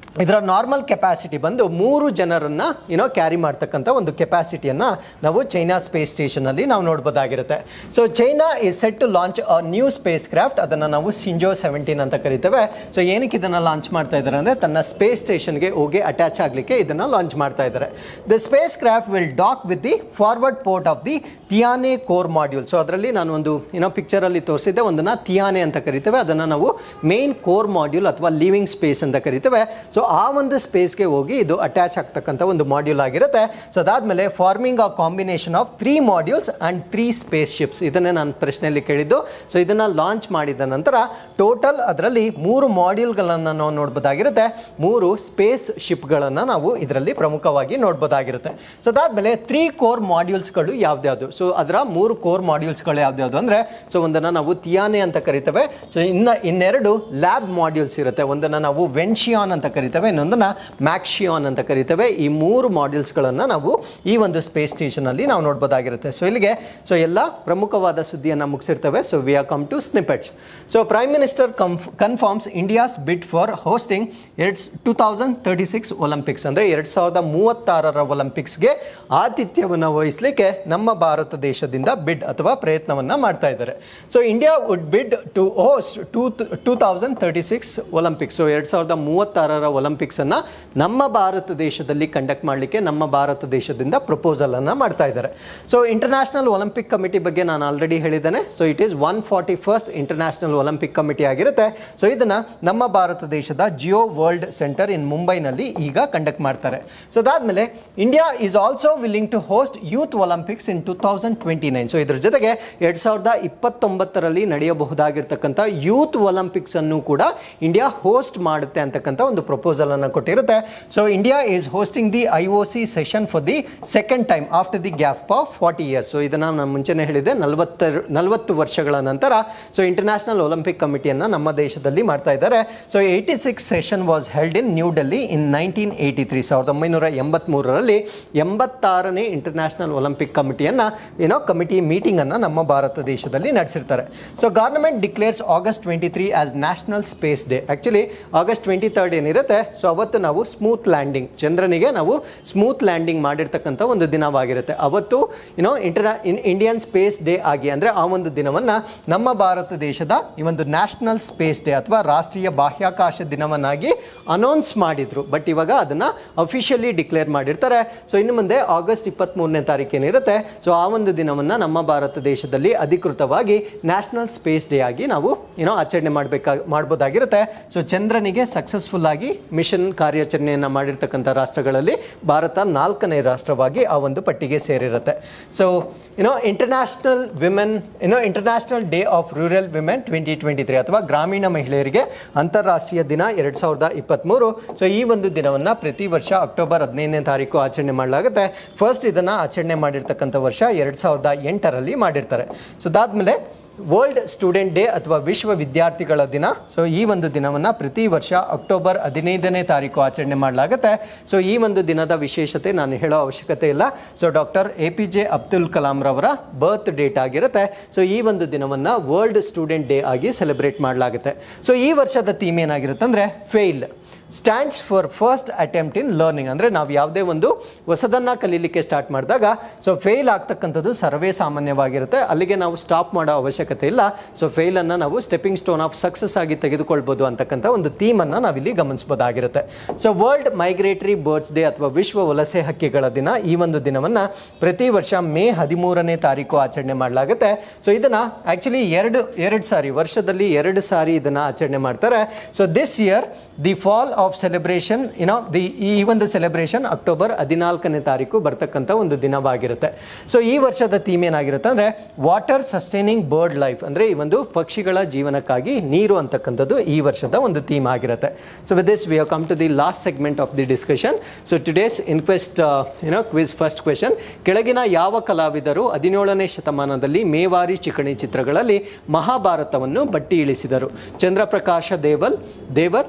ಇದರ ನಾರ್ಮಲ್ ಕೆಪಾಸಿಟಿ ಬಂದು ಮೂರು ಜನರನ್ನ ಏನೋ ಕ್ಯಾರಿ ಮಾಡ್ತಕ್ಕಂಥ ಒಂದು ಕೆಪಾಸಿಟಿಯನ್ನ ನಾವು ಚೈನಾ ಸ್ಪೇಸ್ ಸ್ಟೇಷನ್ ಅಲ್ಲಿ ನಾವು ನೋಡ್ಬೋದಾಗಿರುತ್ತೆ so China is set to launch a new spacecraft ಅದನ್ನ ನಾವು ಸಿಂಜೋ ಸೆವೆಂಟೀನ್ ಅಂತ ಕರಿತೇವೆ ಸೊ ಏನಕ್ಕೆ ಇದನ್ನ ಲಾಂಚ್ ಮಾಡ್ತಾ ಇದ್ದಾರೆ ಅಂದ್ರೆ ತನ್ನ ಸ್ಪೇಸ್ ಸ್ಟೇಷನ್ಗೆ ಹೋಗಿ ಅಟ್ಯಾಚ್ ಆಗಲಿಕ್ಕೆ ಇದನ್ನ ಲಾಂಚ್ ಮಾಡ್ತಾ ಇದ್ದಾರೆ the spacecraft will dock with the forward port of the Tianhe core module so ಅದರಲ್ಲಿ ನಾನು ಒಂದು ಏನೋ ಪಿಕ್ಚರ್ ಅಲ್ಲಿ ತೋರಿಸಿದ್ದೆ ಒಂದನ್ನ ತಿಯಾನೆ ಅಂತ ಕರಿತೇವೆ ಅದನ್ನ ನಾವು ಮೇನ್ ಕೋರ್ ಮಾಡ್ಯೂಲ್ ಅಥವಾ ಲಿವಿಂಗ್ ಸ್ಪೇಸ್ ಅಂತ ಕರಿತೇವೆ ಸೊ ಆ ಒಂದು ಸ್ಪೇಸ್ಗೆ ಹೋಗಿ ಇದು ಅಟ್ಯಾಚ್ ಆಗ್ತಕ್ಕಂಥ ಒಂದು ಮಾಡ್ಯೂಲ್ ಆಗಿರುತ್ತೆ ಸೊ ಅದಾದ್ಮೇಲೆ forming a combination of three modules and three spaceships ಇದನ್ನೇ ನಾನು ಪ್ರಶ್ನೆಯಲ್ಲಿ ಕೇಳಿದ್ದು ಸೊ ಇದನ್ನ ಲಾಂಚ್ ಮಾಡಿದ ನಂತರ ಟೋಟಲ್ ಅದರಲ್ಲಿ ಮೂರು ಮಾಡ್ಯೂಲ್ಗಳನ್ನು ನಾವು ನೋಡ್ಬೋದಾಗಿರುತ್ತೆ ಮೂರು ಸ್ಪೇಸ್ ಶಿಪ್ಗಳನ್ನು ನಾವು ಇದರಲ್ಲಿ ಪ್ರಮುಖವಾಗಿ ನೋಡ್ಬೋದಾಗಿರುತ್ತೆ ಸೊ ಅದಾದ್ಮೇಲೆ ತ್ರೀ ಕೋರ್ ಮಾಡ್ಯೂಲ್ಸ್ಗಳು ಯಾವ್ದ್ಯಾವ್ದು ಸೊ ಅದರ ಮೂರು ಕೋರ್ ಮಾಡ್ಯೂಲ್ಸ್ಗಳು ಯಾವ್ದ್ಯಾವ್ದು ಅಂದ್ರೆ ಸೊ ಒಂದನ್ನ ನಾವು ತಿಯಾನೆ ಅಂತ ಕರಿತೇವೆ ಸೊ ಇನ್ನ ಇನ್ನೆರಡು ಲ್ಯಾಬ್ ಮಾಡ್ಯೂಲ್ಸ್ ಇರುತ್ತೆ ಒಂದನ್ನ ನಾವು ವೆನ್ಶಿಯಾನ್ ಅಂತ ಕರಿತೇವೆ ಇನ್ನೊಂದನ್ನ ಮ್ಯಾಕ್ಶಿಯಾನ್ ಅಂತ ಕರಿತೇವೆ ಈ ಮೂರು ಮಾಡ್ಯೂಲ್ಸ್ಗಳನ್ನು ನಾವು ಈ ಒಂದು ಸ್ಪೇಸ್ ಸ್ಟೇಷನ್ ಅಲ್ಲಿ ನಾವು ನೋಡ್ಬೋದಾಗಿರುತ್ತೆ ಸೊ ಇಲ್ಲಿಗೆ ಸೊ ಎಲ್ಲ ಪ್ರಮುಖವಾದ ಸುದ್ದಿಯನ್ನು ಮುಗಿಸಿರ್ತೇವೆ so we are come to snippets so prime minister confirms India's bid for hosting ಎರಡ್ two thousand thirty six Olympics ಅಂದರೆ ಎರಡು ಸಾವಿರದ ಮೂವತ್ತಾರರ ಒಲಿಂಪಿಕ್ಸ್ಗೆ ಆತಿಥ್ಯವನ್ನು ವಹಿಸಲಿಕ್ಕೆ ನಮ್ಮ ಭಾರತ ದೇಶದಿಂದ ಬಿಡ್ ಅಥವಾ ಪ್ರಯತ್ನವನ್ನು ಮಾಡ್ತಾ ಇದ್ದಾರೆ so India would bid to host two two thousand thirty six Olympics so ಎರಡು ಸಾವಿರದ ಮೂವತ್ತಾರರ ಒಲಿಂಪಿಕ್ಸ್ ಅನ್ನ ನಮ್ಮ ಭಾರತ ದೇಶದಲ್ಲಿ ಕಂಡಕ್ಟ್ ಮಾಡಲಿಕ್ಕೆ ನಮ್ಮ ಭಾರತ ದೇಶದಿಂದ ಪ್ರಪೋಸಲ್ ಅನ್ನ ಮಾಡ್ತಾ ಇದ್ದಾರೆ ಸೊ ಇಂಟರ್ನ್ಯಾಷನಲ್ ಒಲಿಂಪಿಕ್ ಕಮಿಟಿ ಬಗ್ಗೆ ನಾನು ಆಲ್ರೆಡಿ ಹೇಳಿದ್ದೇನೆ so it is one forty first international Olympic committee ಆಗಿರುತ್ತೆ ಸೊ ಇದನ್ನ ನಮ್ಮ ಭಾರತ ದೇಶದ ಜಿಯೋ ವರ್ಲ್ಡ್ ಸೆಂಟರ್ ಇನ್ ಮುಂಬೈನಲ್ಲಿ ಈಗ ಕಂಡಕ್ಟ್ ಮಾಡ್ತಾರೆ ಸೊ ಅದಾದ್ಮೇಲೆ India is also willing to host youth Olympics in two thousand twenty nine so ಇದ್ರ ಜೊತೆಗೆ ಎರಡ್ ಸಾವಿರದ ಇಪ್ಪತ್ತೊಂಬತ್ತರಲ್ಲಿ ನಡೆಯಬಹುದಾಗಿರ್ತಕ್ಕಂಥ ಯೂತ್ ಒಲಿಂಪಿಕ್ಸ್ ಅನ್ನು ಕೂಡ ಇಂಡಿಯಾ ಹೋಸ್ಟ್ ಮಾಡುತ್ತೆ ಅಂತಕ್ಕಂಥ ಒಂದು ಪ್ರಪೋಸಲ್ ಅನ್ನು ಕೊಟ್ಟಿರುತ್ತೆ so India is hosting the I O C session for the second time after the gap of forty years so ಇದನ್ನ ನಾನು ಮುಂಚೆನೇ ಹೇಳಿದೆ ನಲವತ್ತ ನಲವತ್ತು ವರ್ಷಗಳ ನಂತರ ಸೊ ಇಂಟರ್ನ್ಯಾಷನಲ್ ಒಲಿಂಪಿಕ್ ಕಮಿಟಿಯನ್ನು ನಮ್ಮ ದೇಶದಲ್ಲಿ ಮಾಡ್ತಾ ಇದ್ದಾರೆ so eighty six session was held in New Delhi in nineteen eighty three ಸಾವಿರದ ಒಂಬೈನೂರ ಎಂಬತ್ಮೂರರಲ್ಲಿ ಎಂಬತ್ತಾರನೇ ಇಂಟರ್ನ್ಯಾಷನಲ್ ಒಲಿಂಪಿಕ್ ಕಮಿಟಿಯನ್ನು ಏನೋ ಕಮಿಟಿ ಮೀಟಿಂಗ್ ಅನ್ನು ನಮ್ಮ ಭಾರತ ದೇಶದಲ್ಲಿ ನಡೆಸಿರ್ತಾರೆ so government declares August twenty three as national space day actually August twenty third ಏನಿರುತ್ತೆ ಸೊ ಅವತ್ತು ನಾವು ಸ್ಮೂತ್ ಲ್ಯಾಂಡಿಂಗ್ ಚಂದ್ರನಿಗೆ ನಾವು ಸ್ಮೂತ್ ಲ್ಯಾಂಡಿಂಗ್ ಮಾಡಿರ್ತಕ್ಕಂಥ ಒಂದು ದಿನವಾಗಿರುತ್ತೆ ಅವತ್ತು ಏನೋ ಇಂಟರ್ನಾ ಇಂಡಿಯನ್ ಸ್ಪೇಸ್ ಡೇ ಆಗಿ ಅಂದರೆ ಆ ಒಂದು ದಿನವನ್ನು ನಮ್ಮ ಭಾರತ ದೇಶದ ಈ ಒಂದು ನ್ಯಾಷನಲ್ ಸ್ಪೇಸ್ ಡೇ ಅಥವಾ ರಾಷ್ಟ್ರೀಯ ಬಾಹ್ಯಾಕಾಶ ದಿನವನ್ನಾಗಿ ಅನೌನ್ಸ್ ಮಾಡಿದ್ರು ಬಟ್ ಇವಾಗ ಅದನ್ನ ಅಫಿಷಿಯಲಿ ಡಿಕ್ಲೇರ್ ಮಾಡಿರ್ತಾರೆ ಸೊ ಇನ್ನು ಮುಂದೆ ಆಗಸ್ಟ್ ಇಪ್ಪತ್ತ್ಮೂರನೇ ತಾರೀಕು ಏನಿರುತ್ತೆ ಸೊ ಆ ಒಂದು ದಿನವನ್ನು ನಮ್ಮ ಭಾರತ ದೇಶದಲ್ಲಿ ಅಧಿಕೃತವಾಗಿ ನ್ಯಾಷನಲ್ ಸ್ಪೇಸ್ ಡೇ ಆಗಿ ನಾವು ಏನೋ ಆಚರಣೆ ಮಾಡಬೇಕಾ ಮಾಡ್ಬೋದಾಗಿರುತ್ತೆ ಸೊ ಚಂದ್ರನಿಗೆ ಸಕ್ಸಸ್ಫುಲ್ ಆಗಿ ಮಿಷನ್ ಕಾರ್ಯಾಚರಣೆಯನ್ನು ಮಾಡಿರ್ತಕ್ಕಂಥ ರಾಷ್ಟ್ರಗಳಲ್ಲಿ ಭಾರತ ನಾಲ್ಕನೇ ರಾಷ್ಟ್ರವಾಗಿ ಆ ಒಂದು ಪಟ್ಟಿಗೆ ಸೇರಿರುತ್ತೆ ಸೊ ಏನೋ ಇಂಟರ್ನ್ಯಾಷನಲ್ ವಿಮೆನ್ ಏನೋ international day of rural women twenty twenty three ಅಥವಾ ಗ್ರಾಮೀಣ ಮಹಿಳೆಯರಿಗೆ ಅಂತಾರಾಷ್ಟ್ರೀಯ ದಿನ ಎರಡು ಸಾವಿರದ ಇಪ್ಪತ್ತ್ಮೂರು ಸೊ ಈ ಒಂದು ದಿನವನ್ನು ಪ್ರತಿ ವರ್ಷ ಅಕ್ಟೋಬರ್ ಹದಿನೈದನೇ ತಾರೀಕು ಆಚರಣೆ ಮಾಡಲಾಗುತ್ತೆ ಫಸ್ಟ್ ಇದನ್ನು ಆಚರಣೆ ಮಾಡಿರ್ತಕ್ಕಂಥ ವರ್ಷ ಎರಡು ಸಾವಿರದ ಎಂಟರಲ್ಲಿ ಮಾಡಿರ್ತಾರೆ ಸೊ ಅದಾದಮೇಲೆ ವರ್ಲ್ಡ್ ಸ್ಟೂಡೆಂಟ್ ಡೇ ಅಥವಾ ವಿಶ್ವ ವಿದ್ಯಾರ್ಥಿಗಳ ದಿನ ಸೊ ಈ ಒಂದು ದಿನವನ್ನು ಪ್ರತಿ ವರ್ಷ ಅಕ್ಟೋಬರ್ ಹದಿನೈದನೇ ತಾರೀಕು ಆಚರಣೆ ಮಾಡಲಾಗುತ್ತೆ ಸೊ ಈ ಒಂದು ದಿನದ ವಿಶೇಷತೆ ನಾನು ಹೇಳೋ ಅವಶ್ಯಕತೆ ಇಲ್ಲ so doctor A P J Abdul Kalam ರವರ ಬರ್ತ್ ಡೇಟ್ ಆಗಿರುತ್ತೆ ಸೊ ಈ ಒಂದು ದಿನವನ್ನು ವರ್ಲ್ಡ್ ಸ್ಟೂಡೆಂಟ್ ಡೇ ಆಗಿ ಸೆಲೆಬ್ರೇಟ್ ಮಾಡಲಾಗುತ್ತೆ ಸೊ ಈ ವರ್ಷದ ಥೀಮ್ ಏನಾಗಿರುತ್ತೆ ಅಂದರೆ fail stands for first attempt in learning ಅಂದರೆ ನಾವು ಯಾವುದೇ ಒಂದು ಹೊಸದನ್ನು ಕಲೀಲಿಕ್ಕೆ ಸ್ಟಾರ್ಟ್ ಮಾಡಿದಾಗ ಸೊ ಫೇಲ್ ಆಗ್ತಕ್ಕಂಥದ್ದು ಸರ್ವೇ ಸಾಮಾನ್ಯವಾಗಿರುತ್ತೆ ಅಲ್ಲಿಗೆ ನಾವು ಸ್ಟಾಪ್ ಮಾಡೋ ಅವಶ್ಯಕತೆ ಇಲ್ಲ ಸೊ ಫೇಲನ್ನು ನಾವು ಸ್ಟೆಪ್ಪಿಂಗ್ ಸ್ಟೋನ್ ಆಫ್ ಸಕ್ಸಸ್ ಆಗಿ ತೆಗೆದುಕೊಳ್ಬೋದು ಅಂತಕ್ಕಂಥ ಒಂದು ಥೀಮನ್ನು ನಾವಿಲ್ಲಿ ಗಮನಿಸಬಹುದಾಗಿರುತ್ತೆ so world migratory birds day ಅಥವಾ ವಿಶ್ವ ವಲಸೆ ಹಕ್ಕಿಗಳ ದಿನ ಈ ಒಂದು ದಿನವನ್ನು ಪ್ರತಿ ವರ್ಷ ಮೇ ಹದಿಮೂರನೇ ತಾರೀಕು ಆಚರಣೆ ಮಾಡಲಾಗುತ್ತೆ ಸೊ ಇದನ್ನು ಆ್ಯಕ್ಚುಲಿ ಎರಡು ಎರಡು ಸಾರಿ ವರ್ಷದಲ್ಲಿ ಎರಡು ಸಾರಿ ಇದನ್ನು ಆಚರಣೆ ಮಾಡ್ತಾರೆ so this year the fall of celebration ಏನೋ ದಿ ಈ ಒಂದು ಸೆಲೆಬ್ರೇಷನ್ ಅಕ್ಟೋಬರ್ ಹದಿನಾಲ್ಕನೇ ತಾರೀಕು ಬರ್ತಕ್ಕಂಥ ಒಂದು ದಿನವಾಗಿರುತ್ತೆ ಸೊ ಈ ವರ್ಷದ ಥೀಮ್ ಏನಾಗಿರುತ್ತೆ ಅಂದರೆ ವಾಟರ್ ಸಸ್ಟೈನಿಂಗ್ ಬರ್ಡ್ ಲೈಫ್ ಅಂದರೆ ಈ ಒಂದು ಪಕ್ಷಿಗಳ ಜೀವನಕ್ಕಾಗಿ ನೀರು ಅಂತಕ್ಕಂಥದ್ದು ಈ ವರ್ಷದ ಒಂದು ಥೀಮ್ ಆಗಿರುತ್ತೆ so with this we have come to the last segment of the discussion so today's inquest ಏನೋ ಕ್ವಿಸ್ ಫಸ್ಟ್ ಕ್ವೆಶನ್ ಕೆಳಗಿನ ಯಾವ ಕಲಾವಿದರು ಹದಿನೇಳನೇ ಶತಮಾನದಲ್ಲಿ ಮೇವಾರಿ ಚಿಕಣಿ ಚಿತ್ರಗಳಲ್ಲಿ ಮಹಾಭಾರತವನ್ನು ಬಟ್ಟಿ ಇಳಿಸಿದರು ಚಂದ್ರಪ್ರಕಾಶ ದೇವಲ್ ದೇವರ್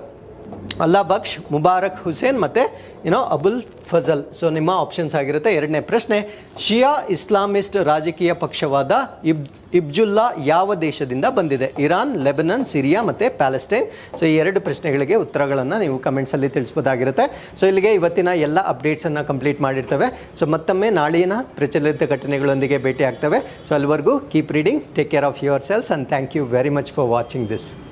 ಅಲ್ಲಾ ಬಕ್ಷ್ ಮುಬಾರಕ್ ಹುಸೇನ್ ಮತ್ತು ಏನೋ ಅಬುಲ್ ಫಜಲ್ ಸೊ ನಿಮ್ಮ ಆಪ್ಷನ್ಸ್ ಆಗಿರುತ್ತೆ ಎರಡನೇ ಪ್ರಶ್ನೆ ಶಿಯಾ ಇಸ್ಲಾಮಿಸ್ಟ್ ರಾಜಕೀಯ ಪಕ್ಷವಾದ ಇಬ್ ಇಬ್ಜುಲ್ಲಾ ಯಾವ ದೇಶದಿಂದ ಬಂದಿದೆ ಇರಾನ್ ಲೆಬನನ್ ಸಿರಿಯಾ ಮತ್ತು ಪ್ಯಾಲೆಸ್ಟೈನ್ ಸೊ ಈ ಎರಡು ಪ್ರಶ್ನೆಗಳಿಗೆ ಉತ್ತರಗಳನ್ನು ನೀವು ಕಮೆಂಟ್ಸಲ್ಲಿ ತಿಳಿಸ್ಬೋದಾಗಿರುತ್ತೆ ಸೊ ಇಲ್ಲಿಗೆ ಇವತ್ತಿನ ಎಲ್ಲ ಅಪ್ಡೇಟ್ಸನ್ನು ಕಂಪ್ಲೀಟ್ ಮಾಡಿರ್ತೇವೆ ಸೊ ಮತ್ತೊಮ್ಮೆ ನಾಳಿನ ಪ್ರಚಲಿತ ಘಟನೆಗಳೊಂದಿಗೆ ಭೇಟಿ ಆಗ್ತವೆ ಸೊ ಅಲ್ಲಿವರೆಗೂ keep reading take care of yourselves and thank you very much for watching this